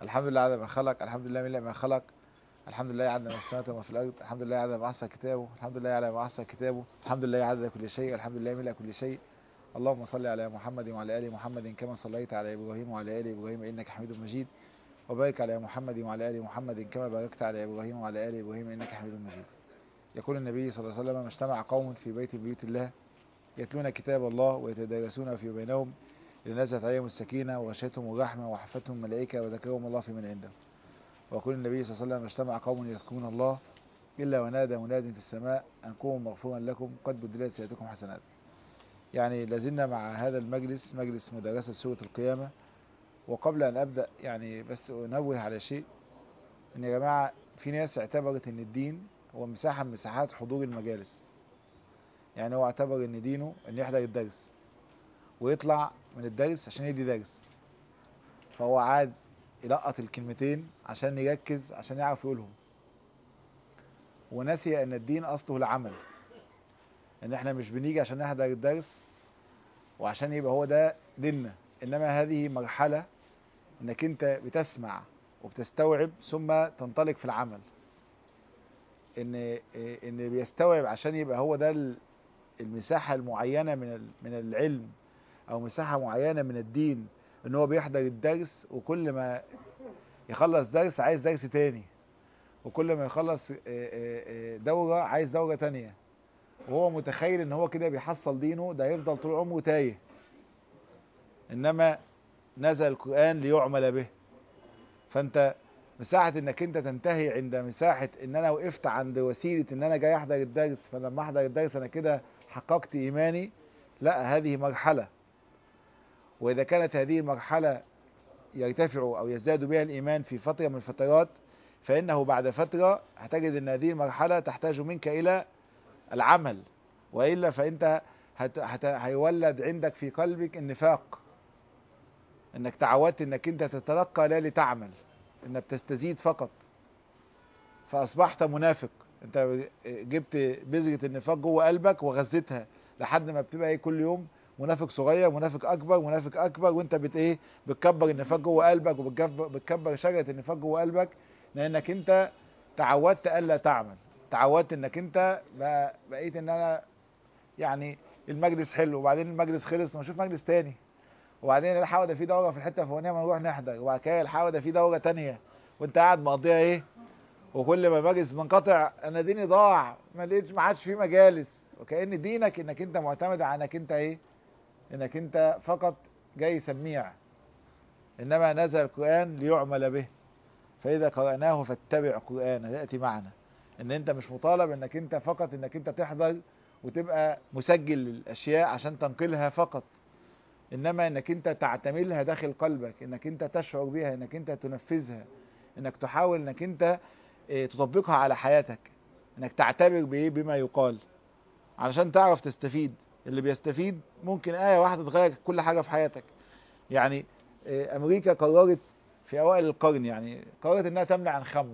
الحمد لله عدد ما خلق الحمد لله من ما خلق الحمد لله عدد ما في السماوات وما في الارض الحمد لله عدد ما احصى كتابه الحمد لله على ما احصى كتابه الحمد لله عدد كل شيء الحمد لله ملء كل شيء اللهم صل على محمد وعلى ال محمد كما صليت على ابراهيم وعلى ال ابراهيم انك حميد مجيد وبارك على محمد وعلى ال محمد كما باركت على ابراهيم وعلى ال ابراهيم انك حميد مجيد يقول النبي صلى الله عليه وسلم اجتمع قوم في بيت من بيوت الله يتلون كتاب الله ويتدارسون في بينهم لنزلت عليهم السكينة وغشيتهم الرحمة وحفتهم الملائكة وذكرهم الله في من عنده ويقول النبي صلى الله عليه وسلم اجتمع قوم يذكرون الله إلا ونادى مناد في السماء أن قوموا مغفورا لكم قد بدلت سيئاتكم حسنات يعني لازلنا مع هذا المجلس مجلس مدرسة سورة القيامة وقبل أن أبدأ يعني بس أنوه على شيء إن يا جماعة في ناس اعتبرت إن الدين هو مساحة من مساحات حضور المجالس يعني هو اعتبر إن دينه إن يحضر الدرس ويطلع من الدرس عشان يدي درس فهو عاد يلقط الكلمتين عشان يركز عشان يعرف يقولهم ونسي ان الدين اصله العمل ان احنا مش بنيجي عشان نحضر الدرس وعشان يبقى هو ده ديننا انما هذه مرحلة انك انت بتسمع وبتستوعب ثم تنطلق في العمل ان ان بيستوعب عشان يبقى هو ده المساحة المعينة من من العلم او مساحة معينة من الدين ان هو بيحضر الدرس وكل ما يخلص درس عايز درس تاني وكل ما يخلص دورة عايز دورة تانية وهو متخيل ان هو كده بيحصل دينه ده يفضل طول عمره تايه انما نزل القرآن ليعمل به فانت مساحة انك انت تنتهي عند مساحة ان انا وقفت عند وسيلة ان انا جاي احضر الدرس فلما احضر الدرس انا كده حققت ايماني لا هذه مرحلة وإذا كانت هذه المرحلة يرتفع أو يزداد بها الإيمان في فترة من الفترات فإنه بعد فترة هتجد أن هذه المرحلة تحتاج منك إلى العمل وإلا فأنت هت... هت... هيولد عندك في قلبك النفاق انك تعودت انك انت تتلقى لا لتعمل انك تستزيد فقط فاصبحت منافق انت جبت بذرة النفاق جوه قلبك وغذيتها لحد ما بتبقى ايه كل يوم منافق صغير منافق اكبر منافق اكبر وانت بت ايه بتكبر النفاق جوه قلبك وبتكبر شجره النفاق جوه قلبك لانك انت تعودت الا تعمل تعودت انك انت بقيت ان انا يعني المجلس حلو وبعدين المجلس خلص نشوف مجلس تاني وبعدين الحق ده في دوره في الحته الفلانيه ما نروح نحضر وبعد كده الحق ده في دوره تانية وانت قاعد مقضيها ايه وكل ما مجلس منقطع انا ديني ضاع ما لقيتش ما عادش في مجالس وكأن دينك انك انت معتمد على انك انت ايه انك انت فقط جاي سميع انما نزل القرآن ليعمل به فاذا قرأناه فاتبع قرآن يأتي معنا ان انت مش مطالب انك انت فقط انك انت تحضر وتبقى مسجل للاشياء عشان تنقلها فقط انما انك انت تعتملها داخل قلبك انك انت تشعر بها انك انت تنفذها انك تحاول انك انت تطبقها على حياتك انك تعتبر بايه بما يقال علشان تعرف تستفيد اللي بيستفيد ممكن آية واحدة تغير كل حاجة في حياتك يعني أمريكا قررت في أوائل القرن يعني قررت أنها تمنع عن خمر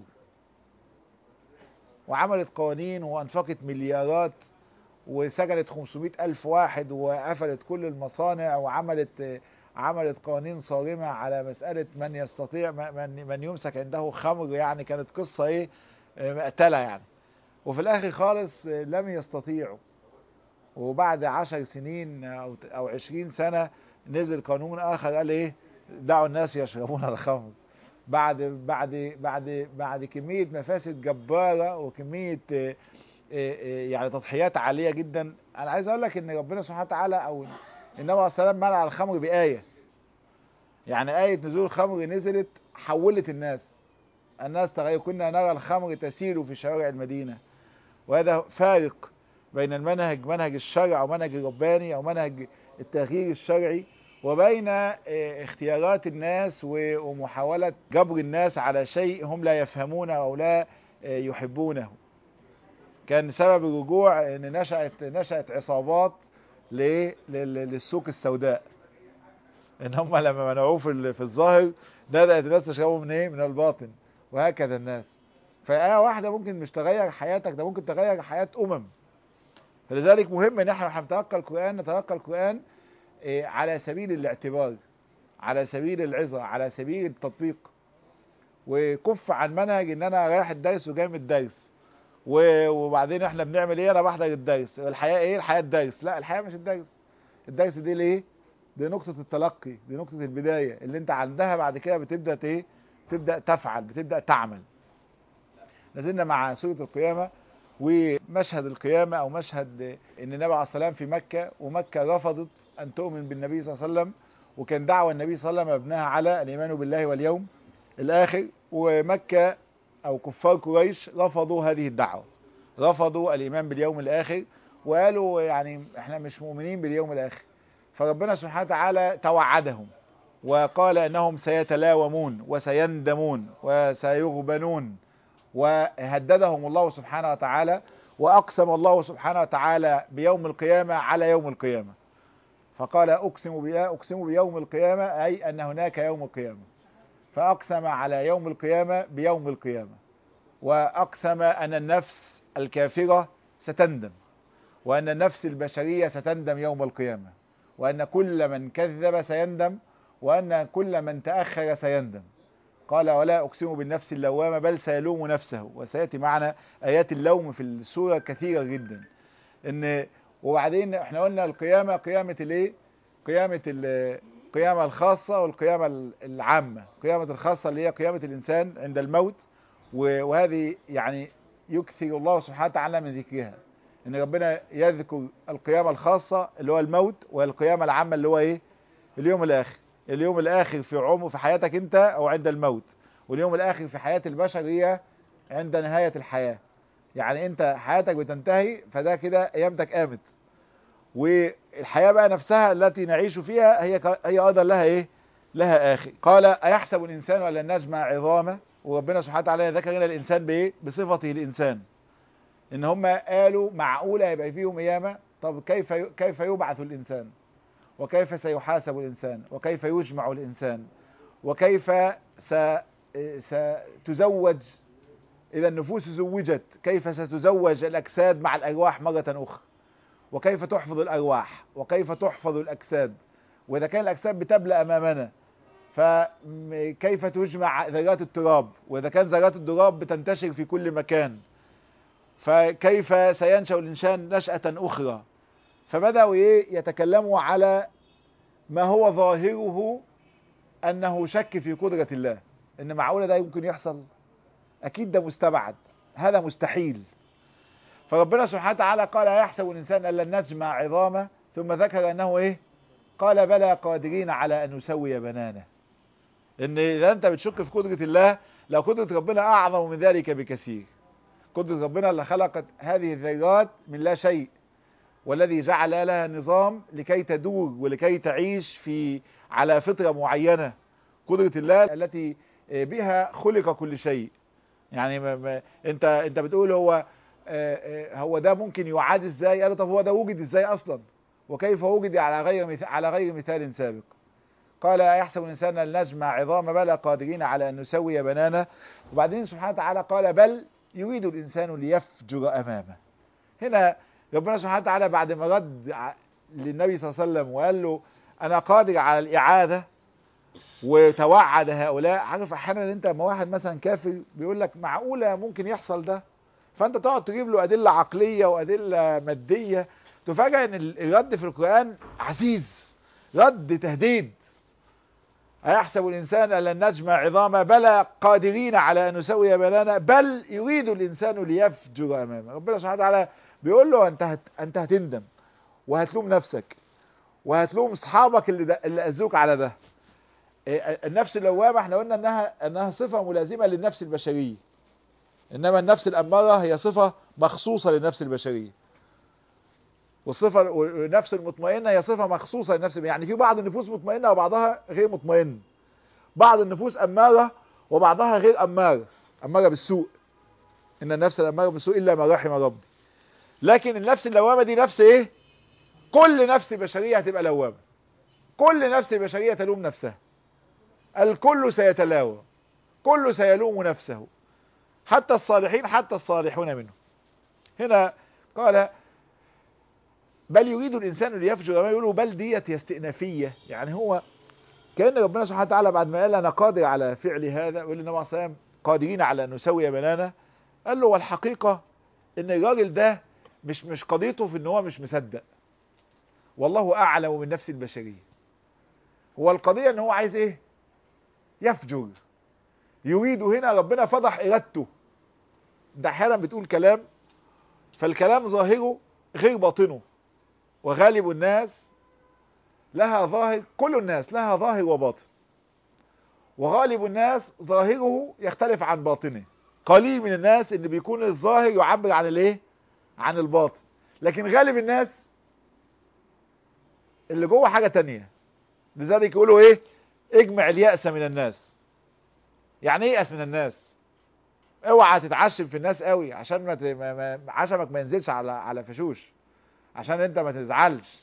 وعملت قوانين وأنفقت مليارات وسجنت 500 ألف واحد وقفلت كل المصانع وعملت عملت قوانين صارمة على مسألة من يستطيع من, من يمسك عنده خمر يعني كانت قصة ايه مقتلة يعني وفي الآخر خالص لم يستطيعوا وبعد عشر سنين أو, أو عشرين سنة نزل قانون آخر قال إيه دعوا الناس يشربون الخمر بعد بعد بعد بعد كمية مفاسد جبارة وكمية يعني تضحيات عالية جدا أنا عايز أقول لك إن ربنا سبحانه وتعالى أو النبي عليه السلام منع الخمر بآية يعني آية نزول الخمر نزلت حولت الناس الناس تغير كنا نرى الخمر تسيل في شوارع المدينة وهذا فارق بين المنهج منهج الشرع او منهج الرباني او منهج التغيير الشرعي وبين اختيارات الناس ومحاولة جبر الناس على شيء هم لا يفهمونه او لا يحبونه كان سبب الرجوع ان نشأت نشأت عصابات للسوق السوداء ان هم لما منعوه في الظاهر بدأت الناس تشربوا من ايه من الباطن وهكذا الناس فآية واحدة ممكن مش تغير حياتك ده ممكن تغير حياة أمم فلذلك مهم ان احنا نتلقى القرآن نتلقى القرآن على سبيل الاعتبار على سبيل العظة على سبيل التطبيق وكف عن منهج ان انا رايح الدرس وجاي من الدرس و- وبعدين احنا بنعمل ايه انا بحضر الدرس الحياه ايه الحياه الدرس لا الحياه مش الدرس الدرس دي ليه دي نقطه التلقي دي نقطه البدايه اللي انت عندها بعد كده بتبدا ايه تبدا تفعل بتبدا تعمل نزلنا مع سوره القيامه ومشهد القيامه او مشهد ان النبي عليه السلام في مكه ومكه رفضت ان تؤمن بالنبي صلى الله عليه وسلم وكان دعوه النبي صلى الله عليه وسلم مبناها على الايمان بالله واليوم الاخر ومكه او كفار قريش رفضوا هذه الدعوه رفضوا الايمان باليوم الاخر وقالوا يعني احنا مش مؤمنين باليوم الاخر فربنا سبحانه وتعالى توعدهم وقال انهم سيتلاومون وسيندمون وسيغبنون وهددهم الله سبحانه وتعالى واقسم الله سبحانه وتعالى بيوم القيامه على يوم القيامه فقال اقسم بي- اقسم بيوم القيامه اي ان هناك يوم القيامه فاقسم على يوم القيامه بيوم القيامه واقسم ان النفس الكافره ستندم وان النفس البشريه ستندم يوم القيامه وان كل من كذب سيندم وان كل من تاخر سيندم قال ولا اقسم بالنفس اللوامه بل سيلوم نفسه وسياتي معنا ايات اللوم في السوره كثيره جدا ان وبعدين احنا قلنا القيامه قيامه الايه قيامه ال- القيامه الخاصه والقيامه العامه القيامه الخاصه اللي هي قيامه الانسان عند الموت و- وهذه يعني يكثر الله سبحانه وتعالى من ذكرها ان ربنا يذكر القيامه الخاصه اللي هو الموت والقيامه العامه اللي هو ايه اليوم الاخر اليوم الاخر في عمر في حياتك انت او عند الموت واليوم الاخر في حياه البشر هي عند نهايه الحياه يعني انت حياتك بتنتهي فده كده ايامتك قامت والحياه بقى نفسها التي نعيش فيها هي ك- هي ايضا لها ايه لها اخر قال ايحسب الانسان ان لن نجمع عظامه وربنا سبحانه وتعالى ذكر هنا الانسان بايه بصفته الانسان ان هم قالوا معقوله يبقى فيهم قيامه طب كيف ي- كيف يبعث الانسان وكيف سيحاسب الانسان وكيف يجمع الانسان وكيف س ستزوج اذا النفوس زوجت كيف ستزوج الاجساد مع الارواح مره اخرى وكيف تحفظ الارواح وكيف تحفظ الاجساد واذا كان الاجساد بتبلى امامنا فكيف تجمع ذرات التراب واذا كان ذرات التراب بتنتشر في كل مكان فكيف سينشأ الإنسان نشأة أخرى فبدأوا إيه يتكلموا على ما هو ظاهره أنه شك في قدرة الله إن معقولة ده يمكن يحصل أكيد ده مستبعد هذا مستحيل فربنا سبحانه وتعالى قال يحسب الإنسان أن لن نجمع عظامه ثم ذكر أنه إيه قال بلى قادرين على أن نسوي بنانه إن إذا أنت بتشك في قدرة الله لو قدرة ربنا أعظم من ذلك بكثير قدرة ربنا اللي خلقت هذه الذرات من لا شيء والذي جعل لها نظام لكي تدور ولكي تعيش في على فطرة معينة قدرة الله التي بها خلق كل شيء يعني ما ما انت انت بتقول هو آه، آه، هو ده ممكن يعاد ازاي قالوا طب هو ده وجد ازاي اصلا وكيف وجد على غير مثال على غير مثال سابق قال يحسب الانسان ان نجمع عظام بلى قادرين على ان نسوي بنانه وبعدين سبحانه وتعالى قال بل يريد الانسان ليفجر امامه هنا ربنا سبحانه وتعالى بعد ما رد ع- للنبي صلى الله عليه وسلم وقال له انا قادر على الاعاده وتوعد هؤلاء عارف احيانا انت لما واحد مثلا كافر بيقول لك معقوله ممكن يحصل ده فانت تقعد تجيب له ادله عقليه وادله ماديه تفاجئ ان ال- الرد في القران عزيز رد تهديد أيحسب الإنسان أن لن نجمع عظامه بلى قادرين على أن نسوي بنانا بل يريد الإنسان ليفجر أمامه ربنا سبحانه وتعالى بيقول له أنت هت... أنت هتندم وهتلوم نفسك وهتلوم أصحابك اللي, ده... اللي أذوك على ده إيه، النفس اللوامة احنا قلنا أنها أنها صفة ملازمة للنفس البشرية إنما النفس الأمارة هي صفة مخصوصة للنفس البشرية والصفة والنفس المطمئنة هي صفة مخصوصة للنفس يعني في بعض النفوس مطمئنة وبعضها غير مطمئن بعض النفوس أمارة وبعضها غير أمارة أمارة بالسوء إن النفس الأمارة بالسوء إلا ما رحم ربي لكن النفس اللوامة دي نفس إيه كل نفس بشرية هتبقى لوامة كل نفس بشرية تلوم نفسها الكل سيتلاوم كل سيلوم نفسه حتى الصالحين حتى الصالحون منهم هنا قال بل يريد الانسان ليفجر ما يقولوا بل ديت هي استئنافيه يعني هو كأن ربنا سبحانه وتعالى بعد ما قال أنا قادر على فعل هذا ويقول للنبي عليه الصلاة والسلام قادرين على أن نسوي بنانا قال له والحقيقة إن الراجل ده مش مش قضيته في إن هو مش مصدق والله أعلم من نفس البشرية هو القضية إن هو عايز إيه يفجر يريد هنا ربنا فضح إرادته ده أحيانا بتقول كلام فالكلام ظاهره غير باطنه وغالب الناس لها ظاهر كل الناس لها ظاهر وباطن وغالب الناس ظاهره يختلف عن باطنه قليل من الناس اللي بيكون الظاهر يعبر عن الايه عن الباطن لكن غالب الناس اللي جوه حاجة تانية لذلك يقولوا ايه اجمع اليأس من الناس يعني ايه يأس من الناس اوعى تتعشم في الناس قوي عشان ما, ت... ما... ما... عشمك ما ينزلش على على فشوش عشان انت ما تزعلش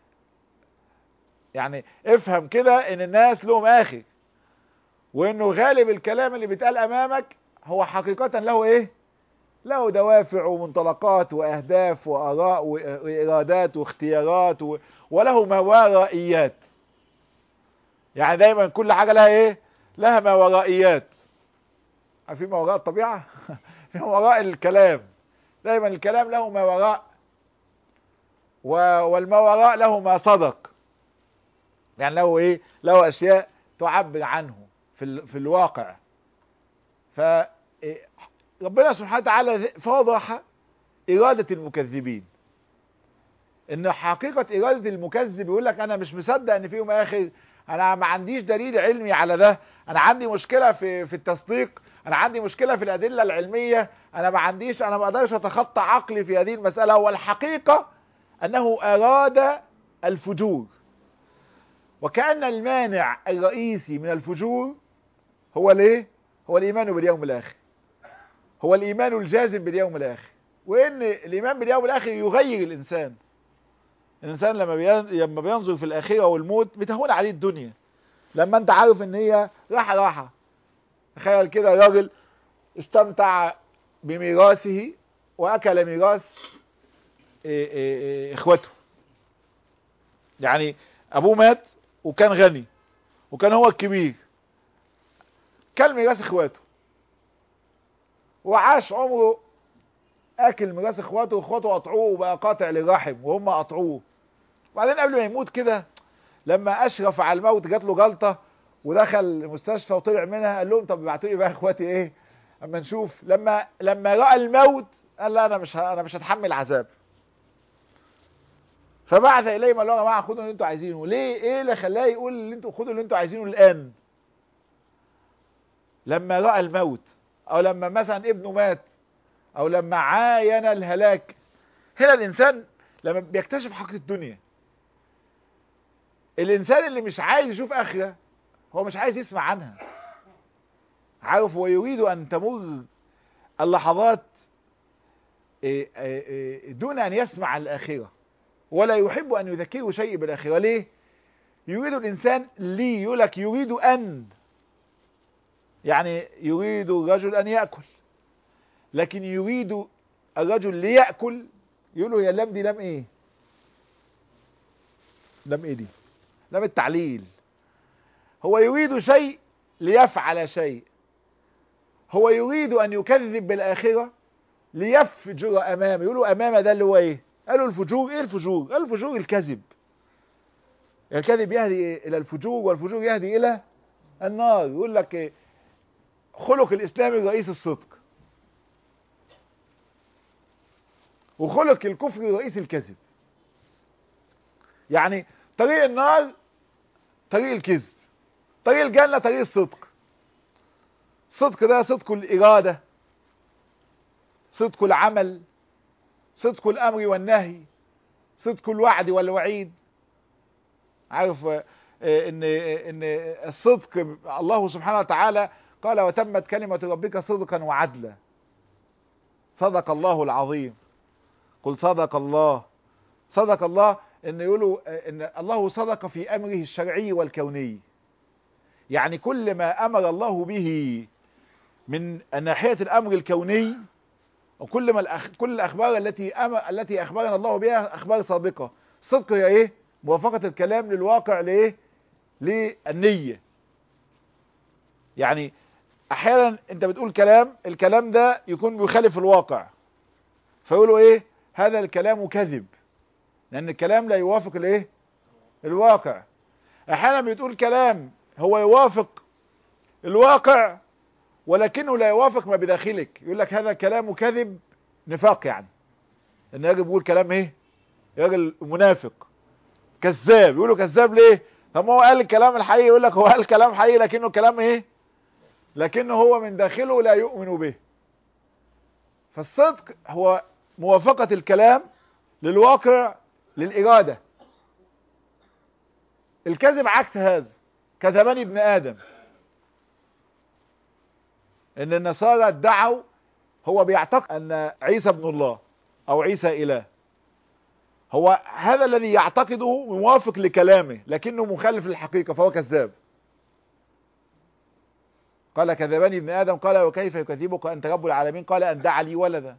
يعني افهم كده ان الناس لهم اخر وانه غالب الكلام اللي بيتقال امامك هو حقيقة له ايه له دوافع ومنطلقات واهداف واراء وارادات واختيارات و... وله ماورائيات يعني دايما كل حاجة لها ايه لها ماورائيات في ما وراء الطبيعة في ما وراء الكلام دايما الكلام له ما وراء والما وراء له ما صدق يعني له ايه له اشياء تعبر عنه في في الواقع ف ربنا سبحانه وتعالى فضح إرادة المكذبين إن حقيقة إرادة المكذب يقول لك أنا مش مصدق إن فيهم آخر أنا ما عنديش دليل علمي على ده أنا عندي مشكلة في في التصديق أنا عندي مشكلة في الأدلة العلمية أنا ما عنديش أنا ما أقدرش أتخطى عقلي في هذه المسألة والحقيقة أنه أراد الفجور وكأن المانع الرئيسي من الفجور هو الايه هو الإيمان باليوم الآخر هو الإيمان الجازم باليوم الآخر وإن الإيمان باليوم الآخر يغير الإنسان الإنسان لما لما بينظر في الآخرة والموت بتهون عليه الدنيا لما أنت عارف إن هي راحة راحة تخيل كده راجل استمتع بميراثه وأكل ميراث إخوته يعني أبوه مات وكان غني وكان هو الكبير كل ميراث إخواته وعاش عمره اكل ميراث اخواته واخواته قطعوه وبقى قاطع للرحم وهم قطعوه وبعدين قبل ما يموت كده لما اشرف على الموت جات له جلطه ودخل المستشفى وطلع منها قال لهم طب ابعتوا لي بقى اخواتي ايه اما نشوف لما لما راى الموت قال لا انا مش ه... انا مش هتحمل عذاب فبعث اليهم قال لهم يا جماعه خدوا اللي انتوا عايزينه ليه ايه اللي خلاه يقول اللي انتوا خدوا اللي انتوا عايزينه الان لما راى الموت او لما مثلا ابنه مات او لما عاين الهلاك هنا الانسان لما بيكتشف حقيقة الدنيا الانسان اللي مش عايز يشوف اخرة هو مش عايز يسمع عنها عارف ويريد ان تمر اللحظات دون ان يسمع عن الاخرة ولا يحب ان يذكره شيء بالاخرة ليه يريد الانسان لي يقولك يريد ان يعني يريد الرجل أن يأكل لكن يريد الرجل ليأكل يقول له يا لم دي لم ايه لم ايه دي لم التعليل هو يريد شيء ليفعل شيء هو يريد أن يكذب بالآخرة ليفجر أمامه يقولوا أمامه ده اللي هو ايه قالوا الفجور ايه الفجور قالوا الفجور الكذب الكذب يهدي إلى الفجور والفجور يهدي إلى النار يقول لك إيه خلق الإسلام رئيس الصدق وخلق الكفر رئيس الكذب يعني طريق النار طريق الكذب طريق الجنة طريق الصدق صدق ده صدق الإرادة صدق العمل صدق الأمر والنهي صدق الوعد والوعيد عارف ان ان الصدق الله سبحانه وتعالى قال وتمت كلمة ربك صدقا وعدلا صدق الله العظيم قل صدق الله صدق الله ان يقولوا ان الله صدق في امره الشرعي والكوني يعني كل ما امر الله به من ناحية الامر الكوني وكل ما الأخ... كل الاخبار التي أمر... التي اخبرنا الله بها اخبار صادقة صدق هي ايه موافقة الكلام للواقع لايه للنية يعني احيانا انت بتقول كلام الكلام ده يكون بيخالف الواقع فيقولوا ايه هذا الكلام كذب لان الكلام لا يوافق الايه الواقع احيانا بتقول كلام هو يوافق الواقع ولكنه لا يوافق ما بداخلك يقول لك هذا كلام كذب نفاق يعني ان راجل بيقول كلام ايه راجل منافق كذاب يقولوا كذاب ليه طب ما هو قال الكلام الحقيقي يقول لك هو قال كلام حقيقي لكنه كلام ايه لكنه هو من داخله لا يؤمن به فالصدق هو موافقة الكلام للواقع للإرادة الكذب عكس هذا كذبني ابن آدم ان النصارى ادعوا هو بيعتقد ان عيسى ابن الله او عيسى اله هو هذا الذي يعتقده موافق لكلامه لكنه مخالف للحقيقة فهو كذاب قال كذبني ابن آدم قال وكيف يكذبك أنت رب العالمين قال أن دعا لي ولدا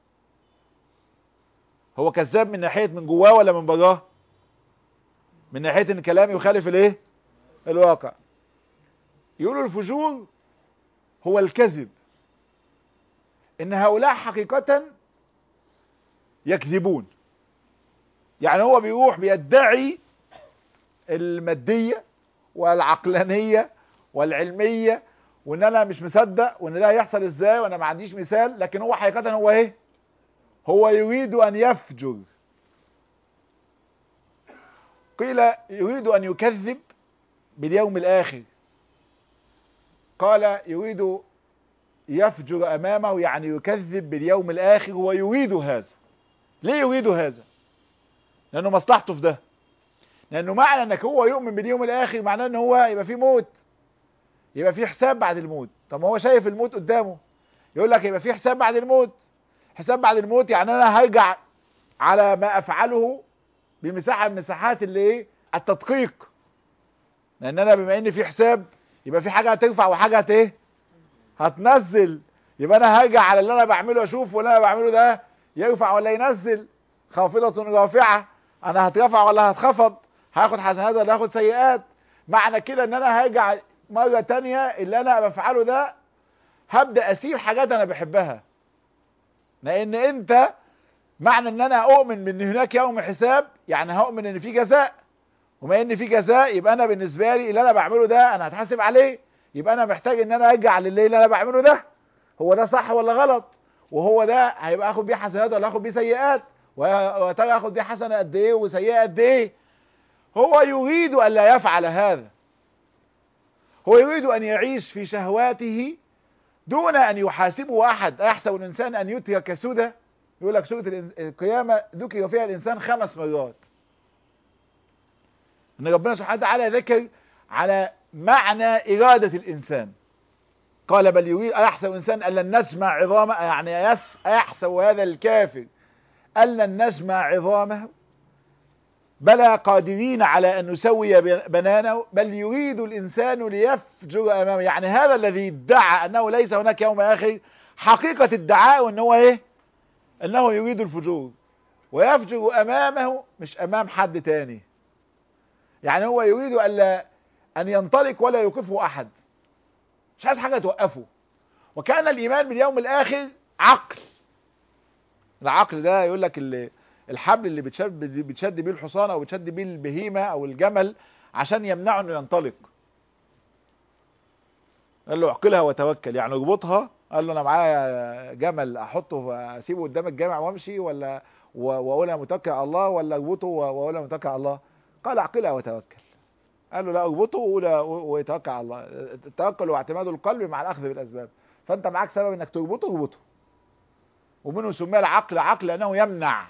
هو كذاب من ناحية من جواه ولا من براه من ناحية ان كلامه يخالف الايه الواقع يقولوا الفجور هو الكذب ان هؤلاء حقيقة يكذبون يعني هو بيروح بيدعي المادية والعقلانية والعلمية وان انا مش مصدق وان ده هيحصل ازاي وانا ما عنديش مثال لكن هو حقيقة هو ايه هو يريد ان يفجر قيل يريد ان يكذب باليوم الاخر قال يريد يفجر امامه يعني يكذب باليوم الاخر هو يريد هذا ليه يريد هذا لانه مصلحته في ده لانه معنى انك هو يؤمن باليوم الاخر معناه ان هو يبقى فيه موت يبقى فيه حساب بعد الموت طب ما هو شايف الموت قدامه يقول لك يبقى فيه حساب بعد الموت حساب بعد الموت يعني انا هرجع على ما افعله بمساحه من مساحات اللي ايه التدقيق لان انا بما ان في حساب يبقى في حاجه هترفع وحاجه هت ايه هتنزل يبقى انا هرجع على اللي انا بعمله اشوف واللي انا بعمله ده يرفع ولا ينزل خافضة رافعة انا هترفع ولا هتخفض هاخد حسنات ولا هاخد سيئات معنى كده ان انا هرجع مرة تانية اللي انا بفعله ده هبدأ اسيب حاجات انا بحبها لان انت معنى ان انا اؤمن بان هناك يوم حساب يعني هؤمن ان في جزاء وما ان في جزاء يبقى انا بالنسبة لي اللي انا بعمله ده انا هتحاسب عليه يبقى انا محتاج ان انا ارجع للي اللي انا بعمله ده هو ده صح ولا غلط وهو ده هيبقى اخد بيه حسنات ولا اخد بيه سيئات وترى اخد بيه حسنه قد ايه وسيئه قد ايه هو يريد ان لا يفعل هذا هو يريد ان يعيش في شهواته دون ان يحاسبه احد احسب الانسان ان يترك سدى يقول لك سوره القيامه ذكر فيها الانسان خمس مرات ان ربنا سبحانه وتعالى ذكر على معنى اراده الانسان قال بل يريد أيحسب الإنسان أن لن نسمع عظامه يعني يس أيحسب هذا الكافر أن لن نسمع عظامه بلى قادرين على أن نسوي بنانه بل يريد الإنسان ليفجر أمامه يعني هذا الذي ادعى أنه ليس هناك يوم آخر حقيقة الدعاء أنه إيه أنه يريد الفجور ويفجر أمامه مش أمام حد تاني يعني هو يريد أن, أن ينطلق ولا يوقفه أحد مش عايز حاجة توقفه وكان الإيمان باليوم الآخر عقل العقل ده يقول لك الحبل اللي بتشد بتشد بيه الحصان او بتشد بيه البهيمة او الجمل عشان يمنعه انه ينطلق قال له اعقلها وتوكل يعني اربطها قال له انا معايا جمل احطه اسيبه قدام الجامع وامشي ولا واقول انا متوكل على الله ولا اربطه واقول انا متوكل على الله قال اعقلها وتوكل قال له لا اربطه ويتوكل على الله التوكل واعتماد القلب مع الاخذ بالاسباب فانت معاك سبب انك تربطه اربطه ومنه سمي العقل عقل لانه يمنع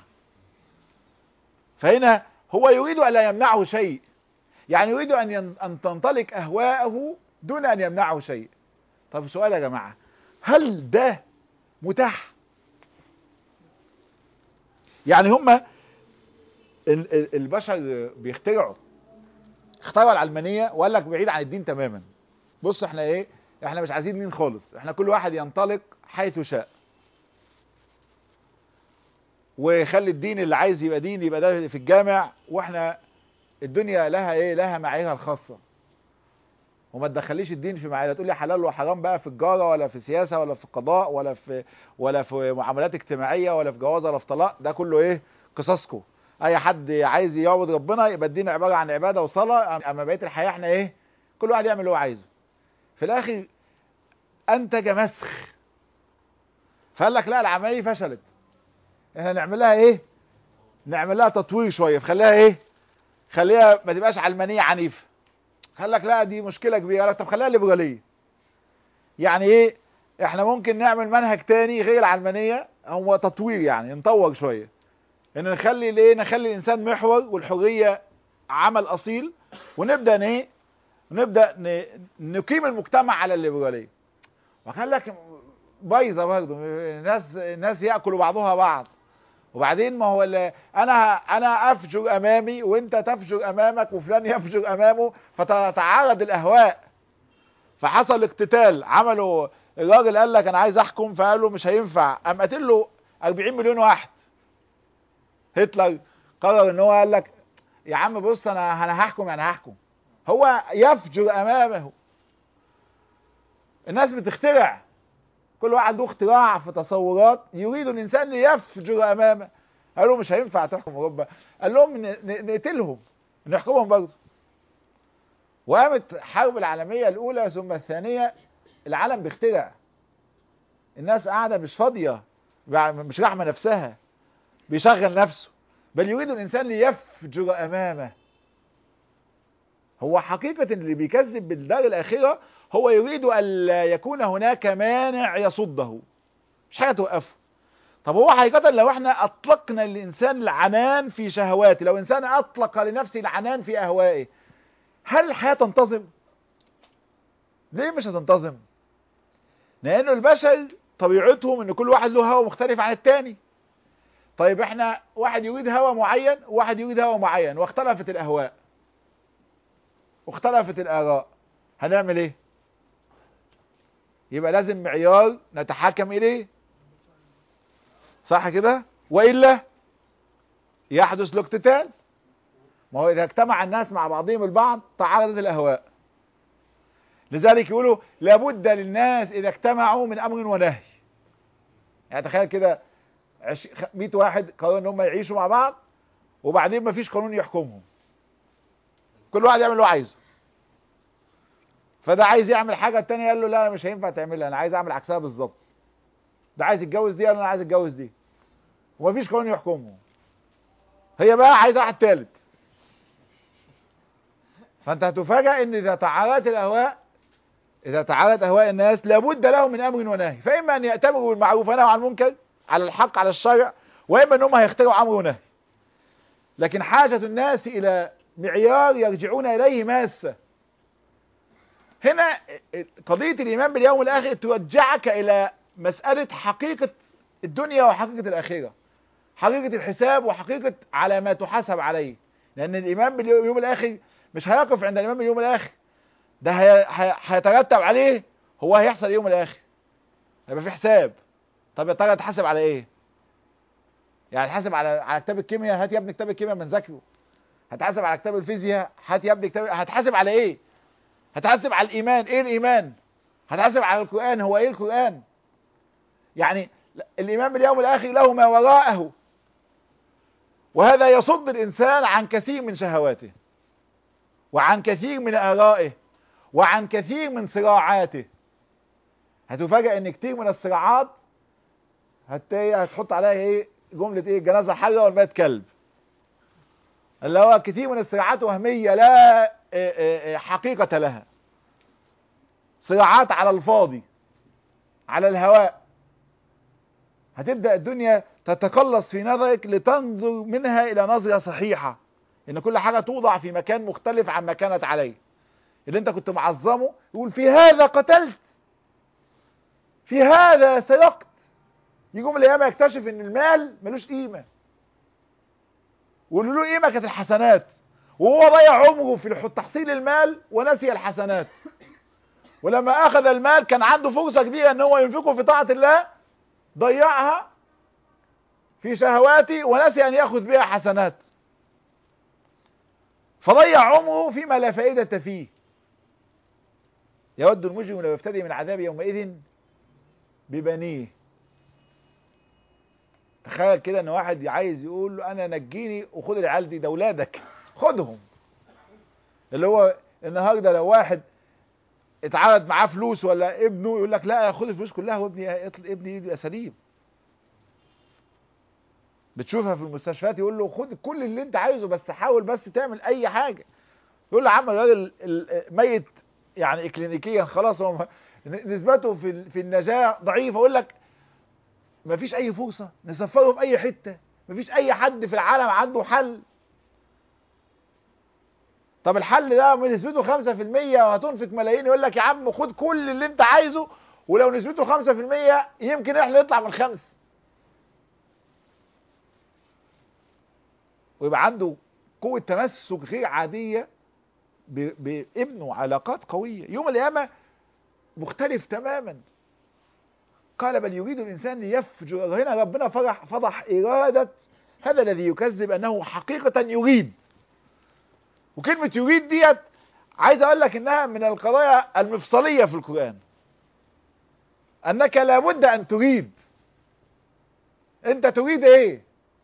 فهنا هو يريد ان لا يمنعه شيء يعني يريد ان ان تنطلق اهواءه دون ان يمنعه شيء طب سؤال يا جماعه هل ده متاح يعني هم البشر بيخترعوا اخترعوا العلمانيه وقال لك بعيد عن الدين تماما بص احنا ايه احنا مش عايزين دين خالص احنا كل واحد ينطلق حيث شاء ويخلي الدين اللي عايز يبقى دين يبقى ده في الجامع واحنا الدنيا لها ايه لها معاييرها الخاصه وما تدخليش الدين في معايا لا تقول لي حلال وحرام بقى في الجاره ولا في السياسه ولا في القضاء ولا في ولا في معاملات اجتماعيه ولا في جواز ولا في طلاق ده كله ايه قصصكم اي حد عايز يعبد ربنا يبقى الدين عباره عن عباده وصلاه اما بقيه الحياه احنا ايه كل واحد يعمل اللي هو عايزه في الاخر انتج مسخ فقال لك لا العمليه فشلت احنا نعمل لها ايه نعمل لها تطوير شويه فخليها ايه خليها ما تبقاش علمانيه عنيفه قال لك لا دي مشكله كبيره قال لك طب خليها ليبراليه يعني ايه احنا ممكن نعمل منهج تاني غير العلمانيه هو تطوير يعني نطور شويه ان نخلي الايه نخلي الانسان محور والحريه عمل اصيل ونبدا ايه نبدا ن... نقيم المجتمع على الليبراليه وقال لك بايظه برضه الناس الناس ياكلوا بعضها بعض وبعدين ما هو اللي انا انا افجر امامي وانت تفجر امامك وفلان يفجر امامه فتتعارض الاهواء فحصل اقتتال عملوا الراجل قال لك انا عايز احكم فقال له مش هينفع قام قاتل له 40 مليون واحد هتلر قرر ان هو قال لك يا عم بص انا انا هحكم يعني هحكم هو يفجر امامه الناس بتخترع كل واحد له اختراع في تصورات يريد الانسان ليفجر امامه قالوا مش هينفع تحكم اوروبا قال لهم نقتلهم نحكمهم برضه وقامت الحرب العالميه الاولى ثم الثانيه العالم بيخترع الناس قاعده مش فاضيه مش رحمه نفسها بيشغل نفسه بل يريد الانسان ليفجر امامه هو حقيقة اللي بيكذب بالدار الآخرة هو يريد ألا يكون هناك مانع يصده مش حاجة توقفه طب هو حقيقة لو احنا أطلقنا الإنسان العنان في شهواته لو إنسان أطلق لنفسه العنان في أهوائه هل الحياة تنتظم؟ ليه مش هتنتظم؟ لأنه البشر طبيعتهم إن كل واحد له هوى مختلف عن التاني طيب احنا واحد يريد هوى معين وواحد يريد هوى معين واختلفت الأهواء واختلفت الآراء هنعمل ايه يبقى لازم معيار نتحكم اليه صح كده وإلا يحدث الاقتتال ما هو إذا اجتمع الناس مع بعضهم البعض تعارضت الأهواء لذلك يقولوا لابد للناس إذا اجتمعوا من أمر ونهي يعني تخيل كده 100 واحد قرروا ان هم يعيشوا مع بعض وبعدين مفيش قانون يحكمهم كل واحد يعمل اللي هو عايزه فده عايز يعمل حاجه التاني قال له لا انا مش هينفع تعملها انا عايز اعمل عكسها بالظبط ده عايز يتجوز دي انا عايز اتجوز دي ومفيش قانون يحكمهم هي بقى عايزه واحد تالت فانت هتفاجئ ان اذا تعارضت الاهواء اذا تعارضت اهواء الناس لابد لهم من امر ونهي فاما ان ياتمروا بالمعروف ونهوا عن المنكر على الحق على الشرع واما ان هم هيخترعوا امر ونهي لكن حاجه الناس الى معيار يرجعون اليه ماسه هنا قضيه الايمان باليوم الاخر ترجعك الى مساله حقيقه الدنيا وحقيقه الاخره حقيقه الحساب وحقيقه على ما تحاسب عليه لان الايمان باليوم الاخر مش هيقف عند الايمان باليوم الاخر ده هيترتب عليه هو هيحصل يوم الاخر هيبقى في حساب طب يا ترى هتحاسب على ايه يعني هتحاسب على على كتاب الكيمياء هات يا ابني كتاب الكيمياء من ذاكره هتحاسب على كتاب الفيزياء هات يا ابني كتاب هتحاسب على ايه هتحاسب على الايمان ايه الايمان هتحاسب على القران هو ايه القران يعني الايمان باليوم الاخر له ما وراءه وهذا يصد الانسان عن كثير من شهواته وعن كثير من ارائه وعن كثير من صراعاته هتفاجئ ان كتير من الصراعات هت هتحط عليها ايه جمله ايه الجنازه حره والماء كلب اللي هو كتير من الصراعات وهميه لا حقيقه لها صراعات على الفاضي على الهواء هتبدا الدنيا تتقلص في نظرك لتنظر منها الى نظره صحيحه ان كل حاجه توضع في مكان مختلف عن ما كانت عليه اللي انت كنت معظمه يقول في هذا قتلت في هذا سرقت يجوم الايام يكتشف ان المال ملوش قيمه واللي له قيمه كانت الحسنات وهو ضيع عمره في تحصيل المال ونسي الحسنات ولما اخذ المال كان عنده فرصه كبيره ان هو ينفقه في طاعه الله ضيعها في شهواته ونسي ان ياخذ بها حسنات فضيع عمره فيما لا فائده فيه يود المجرم لو يفتدي من عذاب يومئذ ببنيه تخيل كده ان واحد عايز يقول له انا نجيني وخد العيال دي ده اولادك خدهم اللي هو النهارده لو واحد اتعرض معاه فلوس ولا ابنه يقول لك لا خد الفلوس كلها وابني ابني يبقى سليم بتشوفها في المستشفيات يقول له خد كل اللي انت عايزه بس حاول بس تعمل اي حاجه يقول له يا عم الراجل ميت يعني اكلينيكيا خلاص هو نسبته في في النجاه ضعيفه اقول لك ما فيش اي فرصه نسفره في اي حته ما فيش اي حد في العالم عنده حل طب الحل ده من نسبته 5% وهتنفق ملايين يقول لك يا عم خد كل اللي انت عايزه ولو نسبته 5% يمكن احنا نطلع من خمس ويبقى عنده قوة تمسك غير عادية بابنه علاقات قوية يوم القيامة مختلف تماما قال بل يريد الإنسان ليفجر هنا ربنا فرح فضح إرادة هذا الذي يكذب أنه حقيقة يريد وكلمة يريد ديت عايز أقول لك إنها من القضايا المفصلية في القرآن أنك لابد أن تريد أنت تريد إيه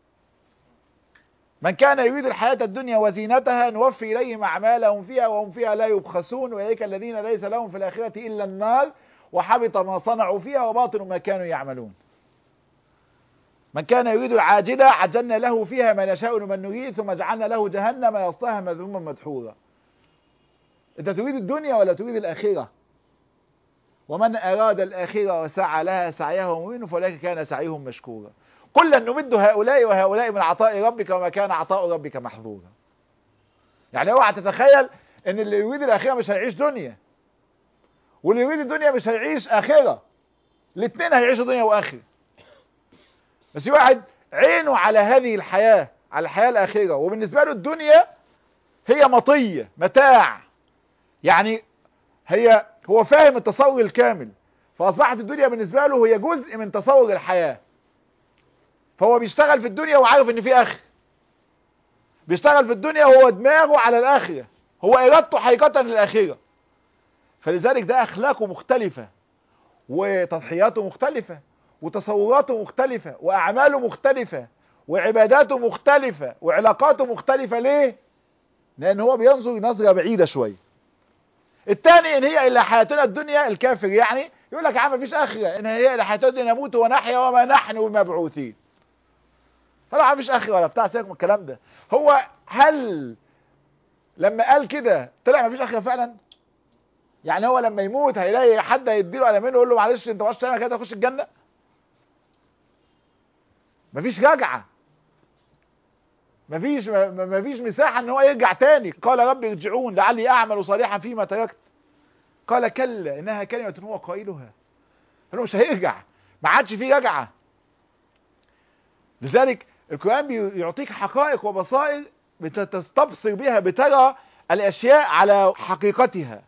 من كان يريد الحياة الدنيا وزينتها نوفي إليهم أعمالهم فيها وهم فيها لا يبخسون وإليك الذين ليس لهم في الآخرة إلا النار وحبط ما صنعوا فيها وباطل ما كانوا يعملون من كان يريد العاجلة عجلنا له فيها ما نشاء لمن نريد ثم جعلنا له جهنم يصلاها مذموما مدحورا انت تريد الدنيا ولا تريد الآخرة ومن أراد الآخرة وسعى لها سعيها مؤمن فأولئك كان سعيهم مشكورا كلا نمد هؤلاء وهؤلاء من عطاء ربك وما كان عطاء ربك محظورا يعني اوعى تتخيل ان اللي يريد الاخره مش هيعيش دنيا واللي يريد الدنيا مش هيعيش اخره الاثنين هيعيشوا دنيا واخره بس في واحد عينه على هذه الحياه على الحياه الاخره وبالنسبه له الدنيا هي مطيه متاع يعني هي هو فاهم التصور الكامل فاصبحت الدنيا بالنسبه له هي جزء من تصور الحياه فهو بيشتغل في الدنيا وعارف ان في اخر بيشتغل في الدنيا وهو دماغه على الاخره هو ارادته حقيقه للاخره فلذلك ده اخلاقه مختلفه وتضحياته مختلفه وتصوراته مختلفه واعماله مختلفه وعباداته مختلفه وعلاقاته مختلفه ليه لان هو بينظر نظره بعيده شويه الثاني ان هي الا حياتنا الدنيا الكافر يعني يقول لك يا عم مفيش اخره ان هي الا حياتنا الدنيا نموت ونحيا وما نحن بمبعوثين طبعا مفيش اخي ولا بتاع سيبك من الكلام ده هو هل لما قال كده طلع مفيش اخي فعلا يعني هو لما يموت هيلاقي حد هيديله قلمين ويقول له معلش انت مش تعمل كده تخش الجنه مفيش رجعه مفيش مفيش مساحه ان هو يرجع تاني قال رب ارجعون لعلي اعمل صالحا فيما تركت قال كلا انها كلمه هو قائلها فهو مش هيرجع ما عادش فيه رجعه لذلك القرآن بيعطيك حقائق وبصائر بتستبصر بها بترى الأشياء على حقيقتها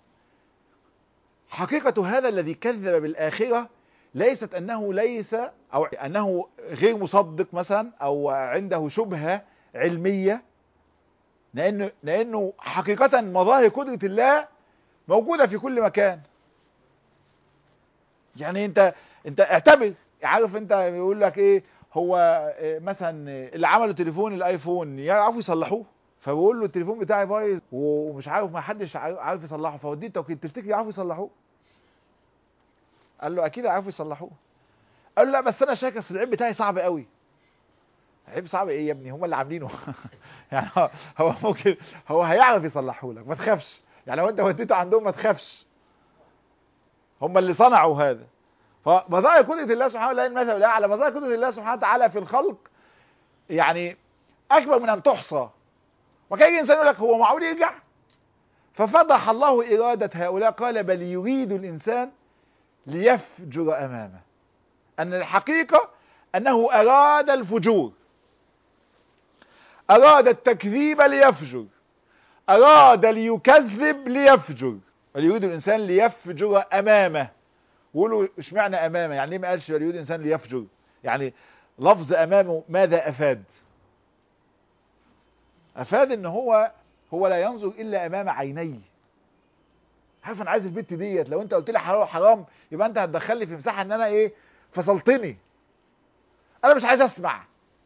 حقيقة هذا الذي كذب بالآخرة ليست أنه ليس أو أنه غير مصدق مثلا أو عنده شبهة علمية لأنه, لأنه حقيقة مظاهر قدرة الله موجودة في كل مكان يعني انت انت اعتبر عارف انت بيقول لك ايه هو مثلا اللي عملوا تليفون الايفون يعرفوا يصلحوه فبقول له التليفون بتاعي بايظ ومش عارف ما حدش عارف يصلحه فوديه التوكيل تفتكر يعرفوا يصلحوه قال له اكيد يعرفوا يصلحوه قال له لا بس انا شاكك اصل العيب بتاعي صعب قوي عيب صعب ايه يا ابني هم اللي عاملينه يعني هو ممكن هو هيعرف يصلحه لك ما تخافش يعني لو انت وديته عندهم ما تخافش هم اللي صنعوا هذا فمظاهر قدرة الله سبحانه وتعالى المثل الأعلى مظاهر قدرة الله سبحانه وتعالى في الخلق يعني أكبر من أن تحصى وكان يجي إنسان يقول لك هو معقول يرجع ففضح الله إرادة هؤلاء قال بل يريد الإنسان ليفجر أمامه أن الحقيقة أنه أراد الفجور أراد التكذيب ليفجر أراد ليكذب ليفجر بل يريد الإنسان ليفجر أمامه وقولوا اشمعنى امامه يعني ليه ما قالش يريد انسان ليفجر يعني لفظ امامه ماذا افاد افاد ان هو هو لا ينظر الا امام عينيه عارف انا عايز البت ديت لو انت قلت لي حلال وحرام يبقى انت هتدخلني في مساحه ان انا ايه فصلتني انا مش عايز اسمع